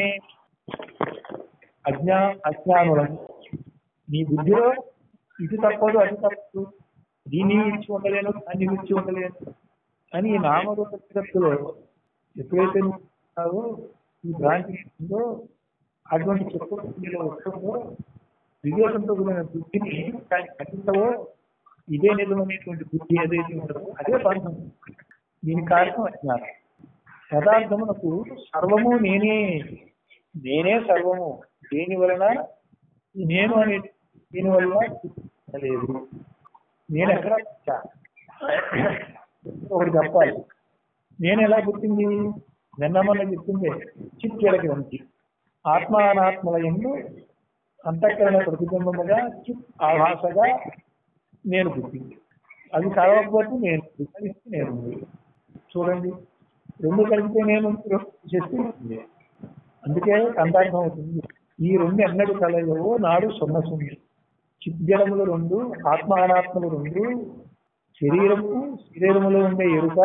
S1: అజ్ఞా అజ్ఞానులం నీ బుద్ధిలో ఇది తప్పదు అది తప్పదు దీన్ని విడిచి ఉండలేను దాన్ని విడిచి ఉండలేను అని ఈ నామరూప జగత్తులో ఎప్పుడైతే నువ్వు ఉన్నావో, ఈ భ్రాంతి ఉందో అటువంటి చెప్పులో వస్తుందో వివేకంతో కూడిన బుద్ధిని దాన్ని ఖండితవో ఇదే నిజమైనటువంటి బుద్ధి ఏదైతే ఉంటుందో అదే బంధం దీని కారణం అజ్ఞానం యథార్థమునకు సర్వము నేనే నేనే సర్వము దేని వలన ఈ నేను అనే దీని వల్ల లేదు నేను ఎక్కడ పుట్టా? ఒకటి చెప్పాలి నేను ఎలా పుట్టింది నిన్న మొన్న చెప్పింది చిప్ జడగ్రంథి ఆత్మ అనాత్మల ఎందు అంతఃకరణ ప్రతిబింబముగా చిప్ ఆభాసగా నేను పుట్టింది అది కలవకపోతే నేను కలిస్తే నేను చూడండి రెండు కలిపితే నేను శక్తి ఉంటుంది అందుకే కందార్థం అవుతుంది ఈ రెండు ఎన్నడు కలయవో నాడు సొన్నసుంది చిద్జలములు రెండు ఆత్మ అనాత్మలు రెండు శరీరము శరీరములో ఉండే ఎరుక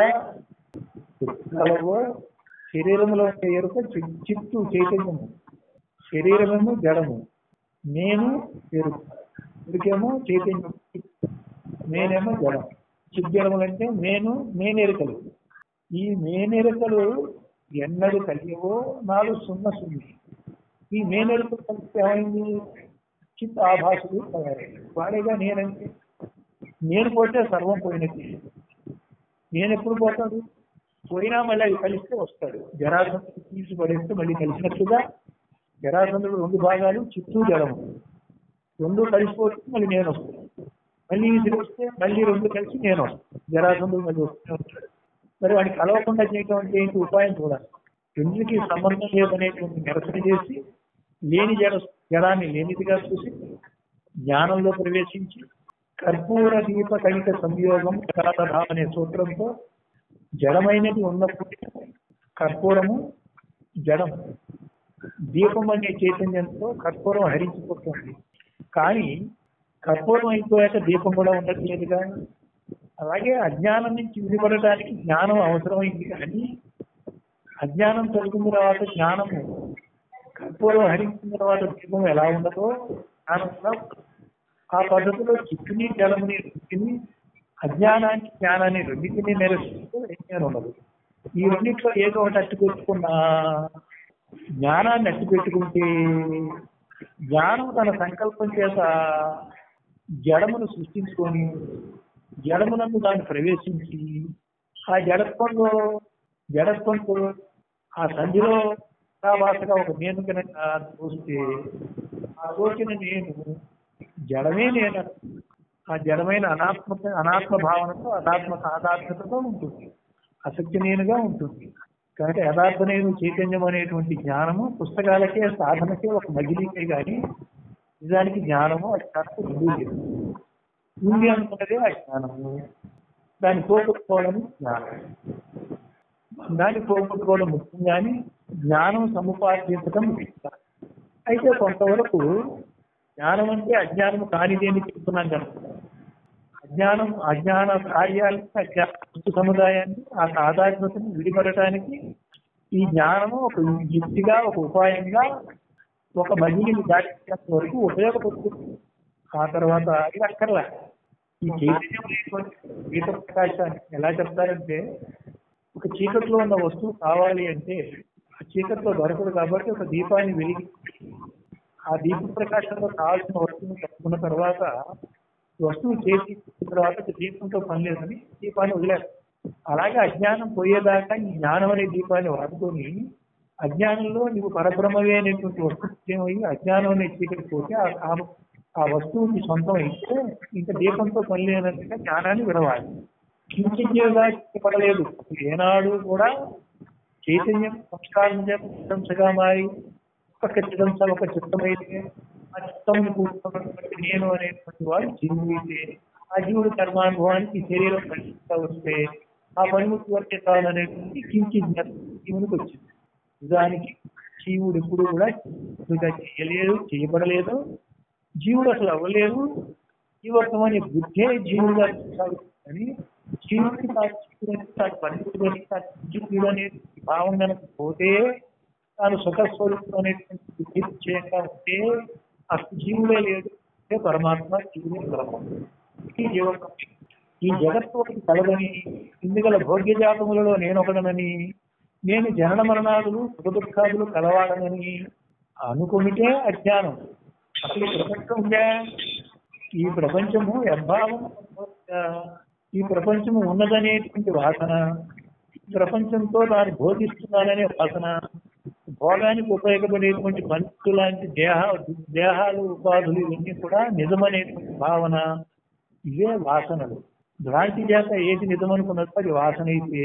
S1: కలవో శరీరములో ఉండే ఎరుక చి- చిత్తు చైతన్యము శరీరమేమో జడము నేను ఎరుక ఎరుకేమో చైతన్యం నేనేమో జడం చిద్జలములు అంటే నేను నేనెరుకలు ఈ నేనెరుకలు ఎన్నడు కలిగవో నాడు సున్న సున్ని ఈ నేనెరుకలు కలిస్తే ఏమైంది చిత్ ఆభాసులు తయారయ్యాయి వాడేగా నేనంటే నేను పోతే సర్వం పోయినట్టు నేను ఎప్పుడు పోతాడు పోయినా మళ్ళీ అవి కలిస్తే వస్తాడు జరాసంతుడు తీసి పడేస్తే మళ్ళీ కలిసినట్లుగా జరాసంతుడు రెండు భాగాలు చిత్తూ జలము రెండు కలిసిపోతే మళ్ళీ నేను వస్తాను మళ్ళీ ఇది వస్తే మళ్ళీ రెండు కలిసి నేను వస్తాను జరాసంతుడు మళ్ళీ వస్తూనే ఉంటాడు మరి వాడిని కలవకుండా చేయడం అంటే ఏంటి ఉపాయం చూడాలి రెండుకి సంబంధం లేదనేటువంటి నిరసన చేసి లేని జడ జడాన్ని లేనిదిగా చూసి జ్ఞానంలో ప్రవేశించి కర్పూర దీప కణిక సంయోగం కలతధ అనే సూత్రంతో జడమైనది ఉన్నప్పుడు కర్పూరము జడం దీపం అనే చైతన్యంతో కర్పూరం హరించిపోతుంది కానీ కర్పూరం అయిపోయాక దీపం కూడా ఉండట్లేదుగా అలాగే అజ్ఞానం నుంచి విడిపడటానికి జ్ఞానం అవసరమైంది కానీ అజ్ఞానం తొలగిన తర్వాత జ్ఞానము కర్పూరం హరించిన తర్వాత దీపం ఎలా ఉండదో జ్ఞానం కూడా ఉండదు. ఆ పద్ధతిలో చిక్కుని జలముని రుచిని అజ్ఞానాన్ని జ్ఞానాన్ని రెండింటినీ నిరసిస్తూ విజ్ఞానం ఉండదు ఈ రెండిట్లో ఏదో ఒకటి అట్టు పెట్టుకున్నా జ్ఞానాన్ని అట్టు పెట్టుకుంటే జ్ఞానం తన సంకల్పం చేత జడమును సృష్టించుకొని జడమునందు దాన్ని ప్రవేశించి ఆ జడత్వంలో జడత్వంతో ఆ సంధిలో వాసగా ఒక నేను కనుక చూస్తే ఆ రోజున నేను జడమే నేను ఆ జడమైన అనాత్మ అనాత్మ భావనతో అనాత్మ సాధాత్మతతో ఉంటుంది అసత్య నేనుగా ఉంటుంది కనుక యథార్థ నేను చైతన్యం అనేటువంటి జ్ఞానము పుస్తకాలకే సాధనకే ఒక మగిలికే కానీ నిజానికి జ్ఞానము అజ్ఞానము రెండు లేదు ఉంది అనుకున్నదే అజ్ఞానము దాన్ని పోగొట్టుకోవడం జ్ఞానం దాన్ని పోగొట్టుకోవడం ముఖ్యం కానీ జ్ఞానం సముపార్జించడం ముఖ్యం అయితే కొంతవరకు జ్ఞానం అంటే అజ్ఞానం కానిది అని చెప్తున్నాం కనుక అజ్ఞానం అజ్ఞాన కార్యాలకి అజ్ఞాన వస్తు సముదాయాన్ని ఆ సాధారణతను విడిపడటానికి ఈ జ్ఞానము ఒక యుక్తిగా ఒక ఉపాయంగా ఒక మజిలిని దాటించేంత వరకు ఉపయోగపడుతుంది ఆ తర్వాత ఇది అక్కర్లే ఈ చైతన్యం అనేటువంటి దీప ప్రకాశాన్ని ఎలా చెప్తారంటే ఒక చీకట్లో ఉన్న వస్తువు కావాలి అంటే ఆ చీకట్లో దొరకదు కాబట్టి ఒక దీపాన్ని వెలిగి ఆ దీప ప్రకాశంలో కావాల్సిన వస్తువుని కట్టుకున్న తర్వాత వస్తువు చేసి ఇచ్చిన తర్వాత ఇక దీపంతో పని లేదని దీపాన్ని వదిలేరు అలాగే అజ్ఞానం పోయేదాకా ఈ జ్ఞానం అనే దీపాన్ని వాడుకొని అజ్ఞానంలో నీవు పరబ్రహ్మవే అనేటువంటి వస్తువు ఏమయ్యి అజ్ఞానం అనే చీకటి పోతే ఆ- ఆ- ఆ వస్తువుకి సొంతం అయితే ఇంకా దీపంతో పని లేనట్టుగా జ్ఞానాన్ని విడవాలి కించిగా పడలేదు ఏనాడు కూడా చైతన్యం సంస్కారం చేత చిత్తంసగా మారి ఒక చిత్తంస ఒక చిత్తమైతే ఆ చిత్తమును కూర్చున్నటువంటి నేను అనేటువంటి వాడు జీవుడు అయితే ఆ జీవుడు కర్మానుభవానికి శరీరం కలిసిస్తా వస్తే ఆ పనిముట్టు వరకే చాలనేటువంటి కించిత్ జీవునికి వచ్చింది నిజానికి జీవుడు ఎప్పుడు కూడా ఇంకా చేయలేదు చేయబడలేదు జీవుడు అసలు అవ్వలేదు జీవత్వం అనే బుద్ధే జీవుడుగా సాగుతుందని జీవుడికి తాను జీవుడని తాను పనిముట్టుదని తాను జీవుడు అనే భావం కనుక పోతే తాను సుఖస్వరూపం అనేటువంటి బుద్ధి నిశ్చయంగా ఉంటే అసలు జీవుడే లేదు అంటే పరమాత్మ జీవుడే పరమాత్మ ఈ జీవత్వం ఈ జగత్తు ఒకటి కలదని ఇందుగల భోగ్య జాతములలో నేను ఒకడనని నేను జనన మరణాదులు సుఖ దుఃఖాదులు కలవాడనని అనుకునిటే అజ్ఞానం అసలు ఈ ప్రపంచం ఉందా ఈ ప్రపంచము యద్భావం ఈ ప్రపంచము ఉన్నదనేటువంటి వాసన ఈ ప్రపంచంతో దాన్ని భోగిస్తున్నాననే వాసన భోగానికి ఉపయోగపడేటువంటి మనుషులు లాంటి దేహ దేహాలు ఉపాధులు ఇవన్నీ కూడా నిజమనేటువంటి భావన ఇవే వాసనలు భ్రాంతి చేత ఏది నిజమనుకున్నదో అది వాసన అయితే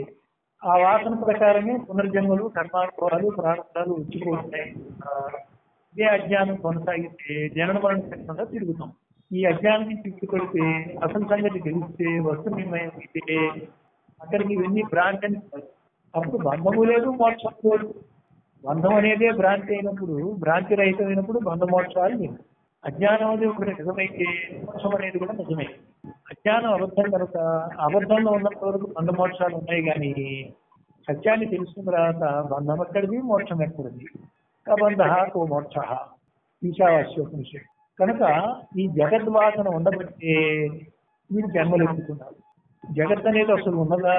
S1: ఆ వాసన ప్రకారమే పునర్జన్మలు కర్మానుభవాలు ప్రారంభాలు వచ్చిపోతున్నాయి ఆ, ఇదే అజ్ఞానం కొనసాగితే జనన మరణ చక్రంగా తిరుగుతాం ఈ అజ్ఞానం నుంచి తిప్పుకొడితే అసలు సంగతి తెలిస్తే వస్తు నిర్ణయం అయితే అక్కడికి ఇవన్నీ భ్రాంతి అని కాదు. అప్పుడు బంధము లేదు మోక్షం లేదు బంధం అనేదే భ్రాంతి అయినప్పుడు భ్రాంతి రహితమైనప్పుడు బంధ మోక్షాలు లేవు అజ్ఞానం అనేది ఒకటి నిజమైతే మోక్షం అనేది కూడా నిజమే అజ్ఞానం అబద్ధం కనుక అబద్ధంలో ఉన్నంత వరకు బంధ మోక్షాలు ఉన్నాయి కానీ సత్యాన్ని తెలుసుకున్న తర్వాత బంధం ఎక్కడిది మోక్షం ఎక్కడిది కబంధ కో మోక్ష ఈశావాస్యోపనిషత్ కనుక ఈ జగద్వాసన ఉండబట్టే మీరు జన్మలు ఎత్తుతున్నారు జగత్ అనేది అసలు ఉన్నదా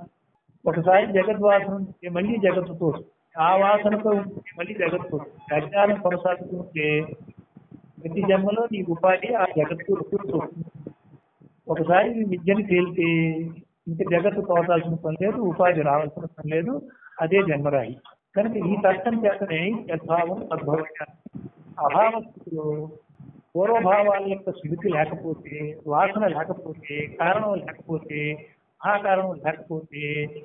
S1: ఒకసారి జగద్వాసన ఉంటే మళ్ళీ జగత్తుతో వస్తుంది. ఆ వాసనతో ఉంటే మళ్ళీ జగత్తు వస్తుంది. అజ్ఞానం కొనసాగుతుంటే ప్రతి జన్మలో నీ ఉపాధి ఆ జగత్తు వస్తుంది ఒకసారి నీ విద్యని తేలితే ఇంకా జగత్తు పోవాల్సిన పని లేదు ఉపాధి రావాల్సిన పని లేదు అదే జన్మరాయి కనుక ఈ తర్కం చేతనే యద్భావం తద్భావం అభావ స్థితిలో పూర్వభావాల యొక్క స్మృతి లేకపోతే వాసన లేకపోతే కారణం లేకపోతే ఆ కారణం లేకపోతే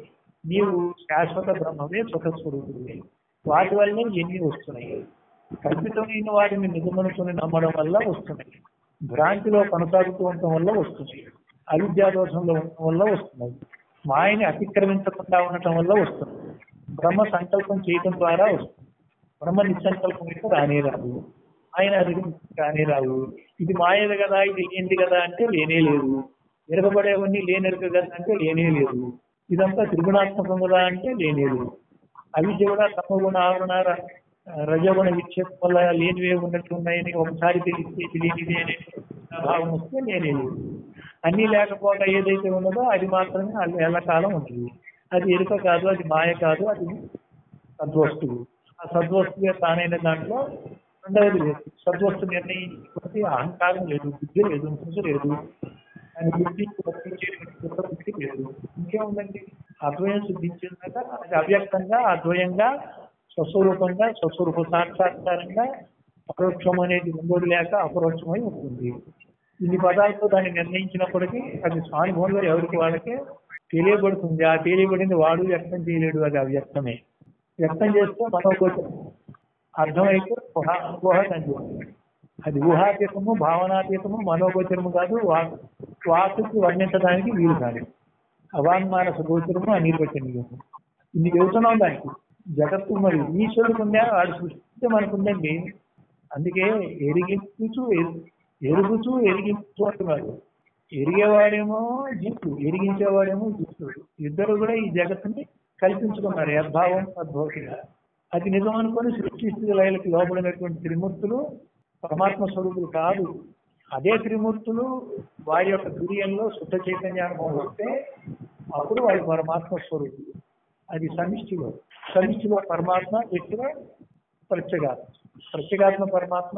S1: నీవు శాశ్వత బ్రహ్మమే సుఖస్వరూపుడివే వాటి వల్లే ఎన్ని వస్తున్నాయి కల్పితమైన వాటిని నిజమనుకుని నమ్మడం వల్ల వస్తున్నాయి భ్రాంతిలో కొనసాగుతూ ఉండటం వల్ల వస్తున్నాయి అవిద్యా దోషంలో ఉండటం వల్ల వస్తున్నాయి మాయని అతిక్రమించకుండా ఉండటం వల్ల వస్తున్నాయి బ్రహ్మ సంకల్పం చేయటం ద్వారా వస్తుంది బ్రహ్మ నిస్సంకల్పం అయితే రానే రాదు ఆయన అది రానే రావు ఇది మాయది కదా ఇది ఏంది కదా అంటే లేనే లేదు ఎరగబడేవన్నీ లేనెరగ కదా అంటే లేనే లేదు ఇదంతా త్రిగుణాత్మకం కదా అంటే లేనే లేదు అవిద్య కూడా తమగుణ ఆవరణ ర- రజగుణ విక్షేపం వల్ల లేనివే ఉన్నట్టు ఉన్నాయని ఒకసారి తెలిస్తే ఇది లేనిదే అనే భావం వస్తే లేనే లేదు అన్ని లేకపోవడం ఏదైతే ఉన్నదో అది మాత్రమే అల్ల- ఎల్లకాలం ఉంటుంది అది ఎరుక కాదు అది మాయ కాదు అది సద్వస్తువు ఆ సద్వస్తువే తానైన దాంట్లో రెండవది లేదు సద్వస్తు నిర్ణయించుకుంటే అహంకారం లేదు బుద్ధి లేదు మనసు లేదు ఆయన బుద్ధి వర్తించేటువంటి బుద్ధి లేదు ఇంకేముందండి అద్వయం సిద్ధించిందాక అది అవ్యక్తంగా అద్వయంగా స్వస్వరూపంగా స్వస్వరూప సాక్షాత్కారంగా అపరోక్షం అనేది రెండోది లేక అపరోక్షమై ఉంటుంది ఇన్ని పదాలతో దాన్ని నిర్ణయించినప్పటికీ అది స్వానుభవంలో ఎవరికి వాళ్ళకే తెలియబడుతుంది ఆ తెలియబడింది వాడు వ్యక్తం చేయలేడు అది అవ్యక్తమే వ్యక్తం చేస్తే మనోగోచరం అర్థమైతే ఊహ ఊహ కనిపిస్తుంది అది ఊహాతీతము భావనాతీతము మనోగోచరము కాదు వా- వాకుకి వర్ణించడానికి వీలు కాదు అవాన్మానస గోచరము అనిర్వచనీయము ఇన్ని చెబుతున్నాం దానికి జగత్తు మరి ఈశ్వరుడు ఉందా వాడు సృష్టిస్తే మనకుందండి అందుకే ఎరిగించు ఎరు- ఎరుగుచు ఎరిగించు అంటున్నాడు ఎరిగేవాడేమో జీవుడు ఎరిగించేవాడేమో జీవుడు ఇద్దరు కూడా ఈ జగత్తుని కల్పించుకున్నారు యద్భావం తద్భవతిగా అది నిజం అనుకొని సృష్టి స్థితి లయలకు లోబడినటువంటి త్రిమూర్తులు పరమాత్మ స్వరూపులు కాదు అదే త్రిమూర్తులు వారి యొక్క తుర్యంలో శుద్ధ చైతన్యానుభవం వస్తే అప్పుడు వారి పరమాత్మ స్వరూపులు అది సమిష్టిలో సమిష్టిలో పరమాత్మ ఇక్కడ ప్రత్యేగాత్మ ప్రత్యేగాత్మ పరమాత్మ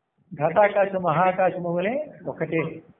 S1: ఘటాకాశ మహాకాశము వలె ఒకటే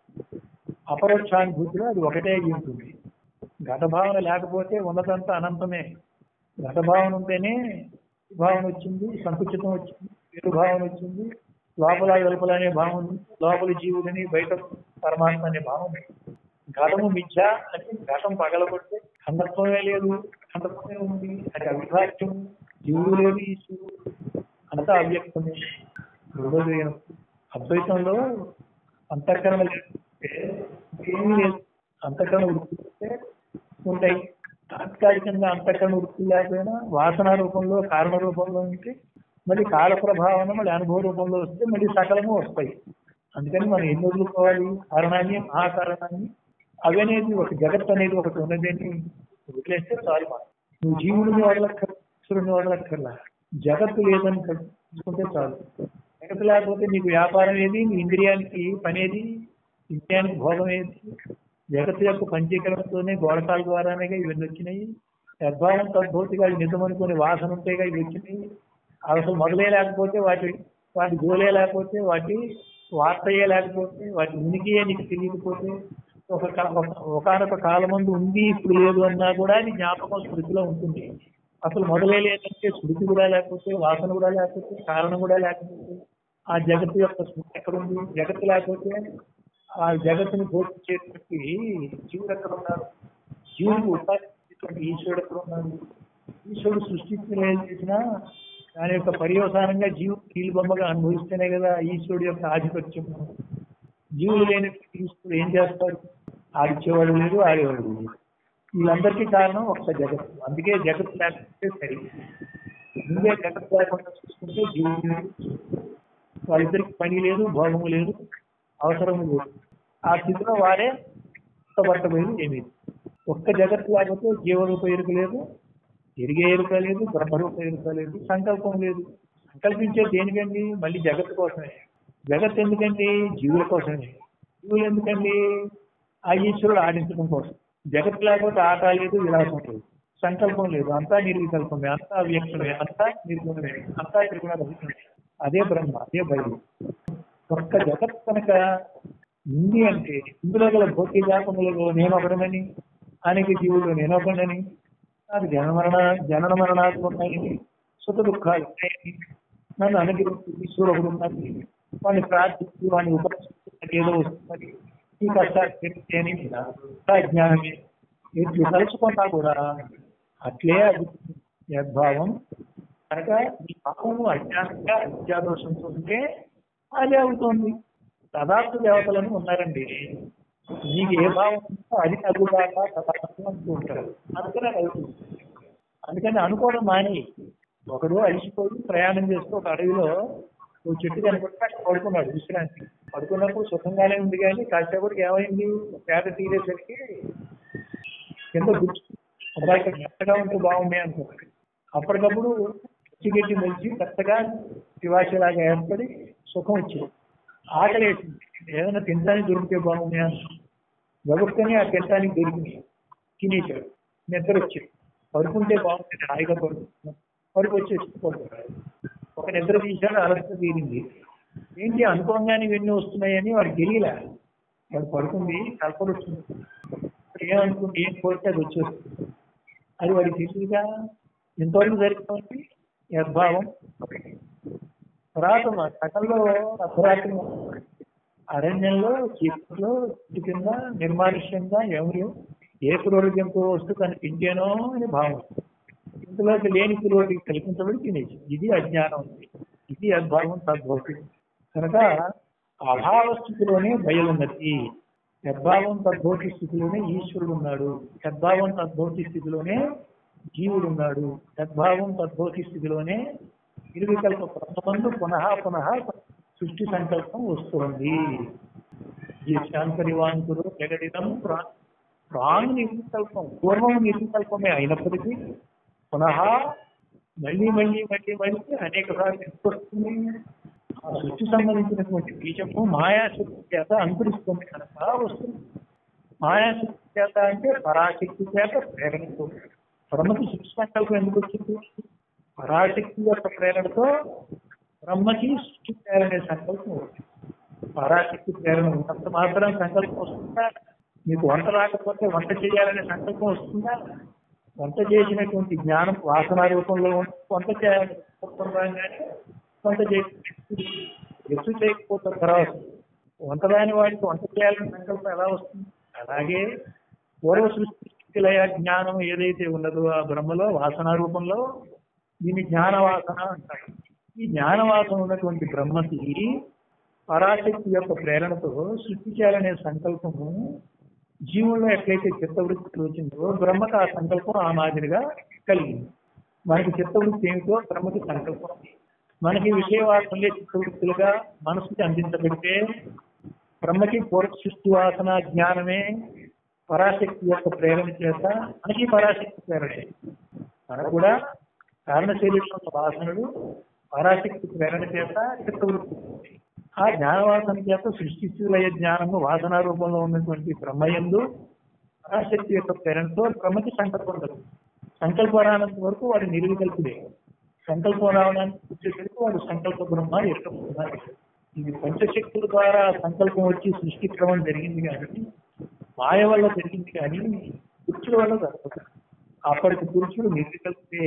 S1: అపరోక్షానుభూతిలో అది ఒకటే అయి ఉంటుంది ఘటభావన లేకపోతే ఉన్నదంతా అనంతమే ఘటభావన ఉంటేనే భావన వచ్చింది సంకుచితం వచ్చింది పేరు భావన వచ్చింది లోపల వెలుపల అనే భావం ఉంది. లోపల జీవుడని బయట పరమాత్మ అనే భావం ఉంది. ఘటము మిథ్య అని ఘటం పగలగొడితే ఖండత్వమే లేదు ఖండత్వమే ఉంది అది అవిభాజ్యం జీవుడు లేదు ఈశ్వరుడు అంతా అవ్యక్తమే రెండోది అద్వైతంలో అంతఃకరణ లేకపోతే ఏమీ లేదు అంతఃకరణ వృత్తి ఉంటాయి తాత్కాలికంగా అంతఃకరణ వృత్తి లేకపోయినా వాసన రూపంలో కారణ రూపంలో ఉంటే మళ్ళీ కాల ప్రభావం మళ్ళీ అనుభవ రూపంలో వస్తే మళ్ళీ సకలము వస్తాయి అందుకని మనం ఎన్ని వదులుకోవాలి కారణాన్ని ఆ కారణాన్ని అవి అనేది ఒక జగత్ అనేది ఒకటి ఉన్నదేంటి వదిలేస్తే చాలు మనం. నువ్వు జీవుడిని వదలక్కర్ ఈశ్వరుని వదలక్కర్లా జగత్తు లేదని తెలుసుకుంటే చాలు జగత్తు లేకపోతే నీకు వ్యాపారం ఏది నీ ఇంద్రియానికి పని ఏది ఇంద్రియానికి భోగం ఏది జగత్తు యొక్క పంచీకరణతోనే గోడకాల ద్వారానే ఇవన్నీ వచ్చినాయి యద్భావం తద్భూతిగా ఇవి నిజం అనుకునే వాసన ఉంటేగా ఇవి వచ్చినాయి అవి అసలు మొదలే లేకపోతే వాటి వాటి గోలే లేకపోతే వాటి వార్తయే లేకపోతే వాటి ఉనికియే నీకు తెలియకపోతే ఒక ఒకనొక కాలమందు ఉంది ఇప్పుడు లేదు అన్నా కూడా అది జ్ఞాపకం స్మృతిలో ఉంటుంది అసలు మొదలే లేదంటే స్మృతి కూడా లేకపోతే వాసన కూడా లేకపోతే కారణం కూడా లేకపోతే ఆ జగత్తు యొక్క స్మృతి ఎక్కడ ఉంది జగత్తు లేకపోతే ఆ జగత్తుని పోషించేటువంటి జీవుడు ఎక్కడ ఉన్నారు జీవుడికి ఉపాధి ఇచ్చేటువంటి ఈశ్వరుడు ఎక్కడ ఉన్నారు ఈశ్వరుడు సృష్టించిన ఏం చేసినా దాని యొక్క పర్యవసానంగా జీవుడు కీలు బొమ్మగా అనుభవిస్తేనే కదా ఈశ్వరుడు యొక్క ఆధిపత్యం జీవులు లేని ఈశ్వరుడు ఏం చేస్తాడు ఆడిచ్చేవాడు లేదు ఆడేవాడు లేదు వీళ్ళందరికీ కారణం ఒక్క జగత్తు అందుకే జగత్తు లేకపోతే సరి ముందే జగత్తు లేకుండా చూసుకుంటే జీవుడు లేదు వాళ్ళిద్దరికి పని లేదు భోగము లేదు అవసరము లేదు ఆ స్థితిలో వారే పట్టబోయేది ఏమీ లేదు. ఒక్క జగత్తు లేకపోతే జీవరూప ఎరుక లేదు ఎరిగే ఎరుక లేదు బ్రహ్మరూప ఎరుక లేదు సంకల్పం లేదు సంకల్పించే దేనికండి మళ్ళీ జగత్తు కోసమే జగత్ ఎందుకండి జీవుల కోసమే జీవులు ఎందుకండి ఆ ఈశ్వరుడు ఆడించడం కోసం జగత్ లేకపోతే ఆట లేదు విలాసం లేదు సంకల్పం లేదు అంతా నిర్వికల్పమే అంతా అవ్యక్తమే అంతా నిర్గుణమే అంతా త్రిగుణ రహితమే అదే బ్రహ్మ అదే బయలు ఒక్క జగత్ కనుక ఉంది అంటే ఇందులో గల భౌతిక జాతములలో నేను ఒకడనని అనేక జీవులు నేను ఒకడనని నాకు జన మరణ జనన మరణాలు ఉన్నాయని సుఖ దుఃఖాలు ఉన్నాయని నన్ను అనుగ్రహించి ఈశ్వరుడు ఒకడు ఉన్నది వాడిని ప్రార్థించి వాడిని ఉపయోగించి ఏదో వస్తున్నది ఈ కష్టాలు తెలిస్తే అని జ్ఞానమే ఇట్లు తలుచుకున్నా కూడా అట్లే అది యద్భావం కనుక ఈ భావము అజ్ఞానంగా విద్యాదోషంతో ఉంటే అది అవుతుంది పదార్థ దేవతలను ఉన్నారండి మీకు ఏ భావం ఉందో అది తగ్గుదాకా పదార్థం అంటూ ఉంటారు అందుకనే అది అవుతుంది అందుకని అనుకోవడం మాని ఒకడు అలిసిపోయి ప్రయాణం చేస్తూ ఒక అడవిలో ఓ చెట్టు కనుకుంటే అక్కడ పడుకున్నాడు విశ్రాంతి పడుకున్నప్పుడు సుఖంగానే ఉంది కానీ కాసేపటికి ఏమైంది పేద తీరేసరికి కింద గుర్చు అబ్బాయి ఇక్కడ మెత్తగా ఉంటే బాగుండే అనుకున్నాడు అప్పటికప్పుడు చిగెట్టి మొలిచి మెత్తగా శివాశిలాగా ఏర్పడి సుఖం వచ్చింది ఆకలి వేసింది ఏదైనా తినడానికి దొరికితే బాగుండే అనుకున్నాడు గబుక్కని ఆ తినడానికి దొరికింది తినేశాడు నిద్ర వచ్చింది పడుకుంటే బాగుంటుంది హాయిగా పడుకుంటున్నాడు పడుకు వచ్చేసి పడుకున్నాడు ఒక నిద్ర తీశాడు అలసట తీరింది ఏంటి అనుకోగానే ఇవన్నీ వస్తున్నాయని వాడికి తెలియలే వాడు పడుకుంది కల్పన వచ్చింది ఇప్పుడు ఏమనుకుంటే ఏం కోరితే అది వచ్చేస్తుంది అది వాడికి తెలియగా ఎంతవరకు సరిపోతుంది యద్భావం తర్వాత సకల్లో అర్ధరాత్రి అరణ్యంలో చీకట్లో చెట్టు కింద నిర్మానుష్యంగా ఎవరు ఏ పురోగంతో వస్తూ కనిపించానో అని భావం ఇంతలోకి లేని పురోగతి కల్పించబడి తినేసి ఇది అజ్ఞానం ఇది అద్భావం తద్భౌతి కనుక అభావ స్థితిలోనే బయలున్నది యద్భావం తద్భౌతి స్థితిలోనే ఈశ్వరుడు ఉన్నాడు యద్భావం తద్భౌతి స్థితిలోనే జీవుడు ఉన్నాడు యద్భావం తద్భౌతి స్థితిలోనే నిర్వికల్ప ప్రథమందు పునః పునః సృష్టి సంకల్పం వస్తుంది ఈ శాంతరివాంకుడు జగడితం ప్రాణ్ నిర్వికల్పం పూర్వం నిర్వికల్పమే అయినప్పటికీ పునః మళ్ళీ మళ్ళీ మళ్ళీ మళ్ళీ అనేక సార్లు ఎందుకు వస్తుంది ఆ సృష్టి సంబంధించినటువంటి బీజము మాయాశక్తి చేత అంకురిస్తుంది కనుక వస్తుంది మాయాశక్తి చేత అంటే పరాశక్తి చేత ప్రేరణతో బ్రహ్మకి సృష్టి సంకల్పం ఎందుకు వచ్చింది పరాశక్తి యొక్క ప్రేరణతో బ్రహ్మకి సృష్టి ప్రేరణే సంకల్పం వచ్చింది పరాశక్తి ప్రేరణ ఉన్నంత మాత్రం సంకల్పం వస్తుందా మీకు వంట రాకపోతే వంట చేయాలనే సంకల్పం వస్తుందా వంట చేసినటువంటి జ్ఞానం వాసన రూపంలో ఉంటే వంట చేయాలి కానీ వంట చేసి ఎత్తు చేయకపోతే తర్వాత వంట రాని వాడికి వంట చేయాలని సంకల్పం ఎలా వస్తుంది అలాగే పూర్వ సృష్టి లయ జ్ఞానం ఏదైతే ఉన్నదో ఆ బ్రహ్మలో వాసన రూపంలో దీన్ని జ్ఞాన వాసన అంటారు ఈ జ్ఞాన వాసన ఉన్నటువంటి బ్రహ్మకి పరాశక్తి యొక్క ప్రేరణతో సృష్టి చేయాలనే సంకల్పము జీవుల్లో ఎట్లయితే చిత్తవృత్తి వచ్చిందో బ్రహ్మకు ఆ సంకల్పం ఆ మాదిరిగా కలిగింది మనకి చిత్తవృత్తి ఏమిటో బ్రహ్మకి సంకల్పం మనకి విషయవాసనలే చిత్తవృత్తులుగా మనసుకి అందించబడితే బ్రహ్మకి పూర్వ సృష్టి వాసన జ్ఞానమే పరాశక్తి యొక్క ప్రేరణ చేత మనకి పరాశక్తి ప్రేరణే మనకు కూడా కారణ శరీరంలో వాసనలు పరాశక్తి ప్రేరణ చేత చిత్తవృత్తి ఆ జ్ఞానవాసన చేత సృష్టిస్తులయ్యే జ్ఞానము వాసన రూపంలో ఉన్నటువంటి బ్రహ్మయందు పరాశక్తి యొక్క ప్రేరణతో బ్రహ్మకి సంకల్పం కలుగుతుంది సంకల్పం రానంత వరకు వాడు నిర్వికల్పుడే సంకల్పం రావడానికి వచ్చేసరికి వాడు సంకల్ప బ్రహ్మ యొక్క ఇది పంచశక్తుల ద్వారా సంకల్పం వచ్చి సృష్టి క్రమం జరిగింది కానీ మాయ వల్ల జరిగింది కానీ పురుషుల వల్ల జరగదు అప్పటికి పురుషుడు నిర్వికల్పే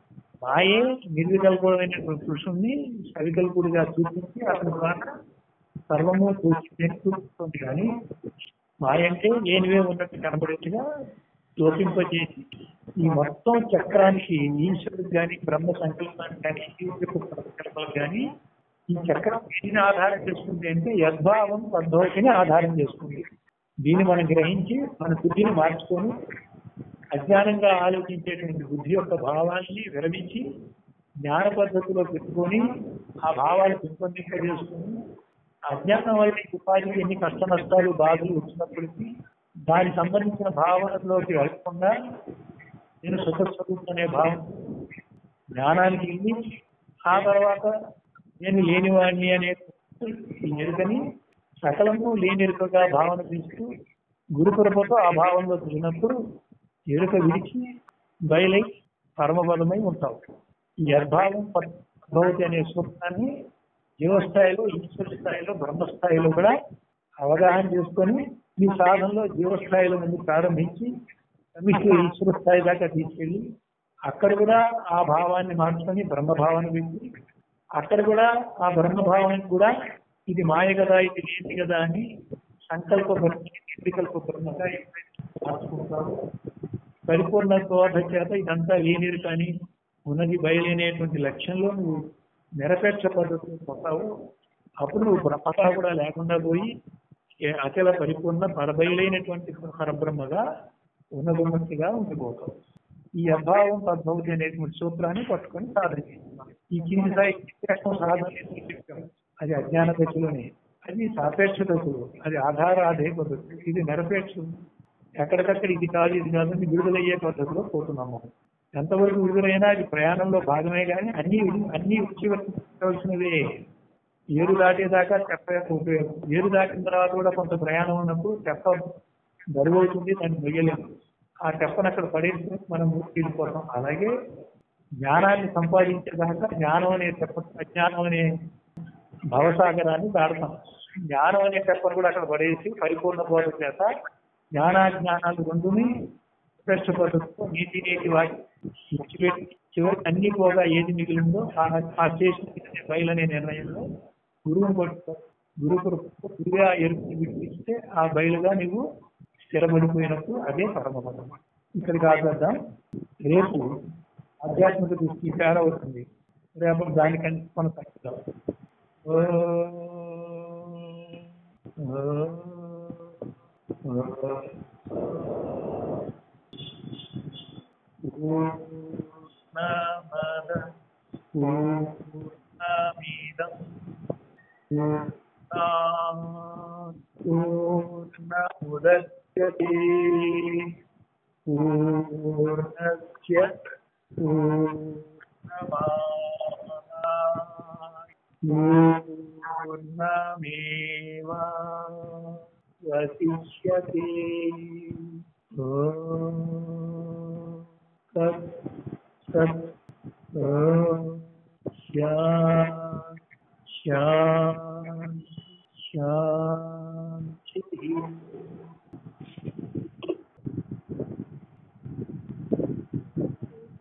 S1: మాయే నిర్వికల్పమైనటువంటి పురుషుణ్ణి సవికల్పుడిగా చూపించి అతని ద్వారా సర్వము చూస్తుంది కానీ మాయ అంటే లేనివే ఉన్నట్టు కనబడేట్టుగా లోపింపజేసి ఈ మొత్తం చక్రానికి ఈశ్వరుడు కానీ బ్రహ్మ సంకల్పానికి కానీ ఈశ్వరుడు సంకల్పాలు కానీ ఈ చక్రం దేనిని ఆధారం చేసుకుంది అంటే యద్భావం తద్భవతిని ఆధారం చేసుకుంది దీన్ని మనం గ్రహించి మన బుద్ధిని మార్చుకొని అజ్ఞానంగా ఆలోచించేటువంటి బుద్ధి యొక్క భావాన్ని విరమించి జ్ఞాన పద్ధతిలో పెట్టుకొని ఆ భావాలు పెంపొందింపజేసుకొని అజ్ఞానం వల్ల ఈ ఉపాధికి ఎన్ని కష్ట నష్టాలు బాధలు వచ్చినప్పటికీ దానికి సంబంధించిన భావనలోకి వెళ్లకుండా నేను సుఖస్వరూపం అనే భావం జ్ఞానానికి వెళ్ళి ఆ తర్వాత నేను లేనివాడిని అనే ఈ ఎరుకని సకలము లేని ఎరుకగా భావన తీస్తూ గురుకృపతో ఆ భావంలో తిరిగినప్పుడు ఎరుక విడిచి బయలై పరమపదమై ఉంటావు ఈ అద్భావం భవతి అనే సూత్రాన్ని జీవస్థాయిలో ఈశ్వర స్థాయిలో బ్రహ్మస్థాయిలో కూడా అవగాహన చేసుకొని ఈ సాధనలో జీవస్థాయిలో నుండి ప్రారంభించి సమిష్టి ఈశ్వర స్థాయి దాకా తీసుకెళ్ళి అక్కడ కూడా ఆ భావాన్ని మార్చుకొని బ్రహ్మభావాన్ని పెట్టి అక్కడ కూడా ఆ బ్రహ్మభావానికి కూడా ఇది మాయ కదా ఇది లేని కదా అని సంకల్ప బ్రహ్మ నిర్వికల్ప బ్రహ్మగా మార్చుకుంటారు పరిపూర్ణ శోధ చేత ఇదంతా లేనిది కానీ ఉన్నది బయలేనేటువంటి లక్ష్యంలో నువ్వు నిరపేక్ష పద్ధతిలో పోతావు అప్పుడు నువ్వు బ్రహ్మగా కూడా లేకుండా పోయి ఏ అచల పరిపూర్ణ పరబయలైనటువంటి పరబ్రహ్మగా ఉన్నదొన్నట్టుగా ఉండిపోతావు ఈ అభావం తద్భవతి అనేటువంటి సూత్రాన్ని పట్టుకొని సాధన చేస్తున్నాం ఈ కింది స్థాయి చిత్రకం సాధన ఎందుకు చెప్పాం? అది అజ్ఞాన దశలోనే అది సాపేక్ష దశలో అది ఆధారాధే పద్ధతి ఇది నిరపేక్షం ఎక్కడికక్కడ ఇది కాదు ఇది కాదు అని విడుదలయ్యే పద్ధతిలో పోతున్నాము ఎంతవరకు విడుదలైనా అది ప్రయాణంలో భాగమే కానీ అన్ని అన్ని విడిచిపెట్టవలసినవే ఏరు దాటేదాకా చెప్ప యొక్క ఉపయోగం ఏరు దాటిన తర్వాత కూడా కొంత ప్రయాణం ఉన్నప్పుడు చెప్ప బరువు అవుతుంది దాన్ని మొయ్యలేము ఆ చెప్పను అక్కడ పడేసి మనం వెళ్ళిపోతాం అలాగే జ్ఞానాన్ని సంపాదించేదాకా జ్ఞానం అనే చెప్ప అజ్ఞానం అనే భవసాగరాన్ని దాడతాం జ్ఞానం అనే చెప్పను కూడా అక్కడ పడేసి పరిపూర్ణ బోధ చేత జ్ఞానాజ్ఞానాలు రెండుని శ్రేష్ఠ పద్ధతితో నీతి నీతి వాటి విడిచిపెట్టి చివరికి అన్ని పోగా ఏది మిగిలిందో ఆ- ఆ చేసిన బయలనే నిర్ణయంలో గురువుని పట్టుకో గురువు కృపతో గురువుగా ఎరుపు విడిపిస్తే ఆ బయలుగా నువ్వు స్థిరపడిపోయినప్పుడు అదే పరమపదం ఇక్కడికి ఆపేద్దాం రేపు ఆధ్యాత్మిక దృష్టి తేడా అవుతుంది రేపు దానికంటే కొనసాగుతాం పూర్ణమద పూర్ణమిదం పూర్ణముద్యతే పూర్ణస్య పూర్ణమేవా వశిష్యతే ఓం సత్ సత్ ఓం శాంతి శాంతి శాంతి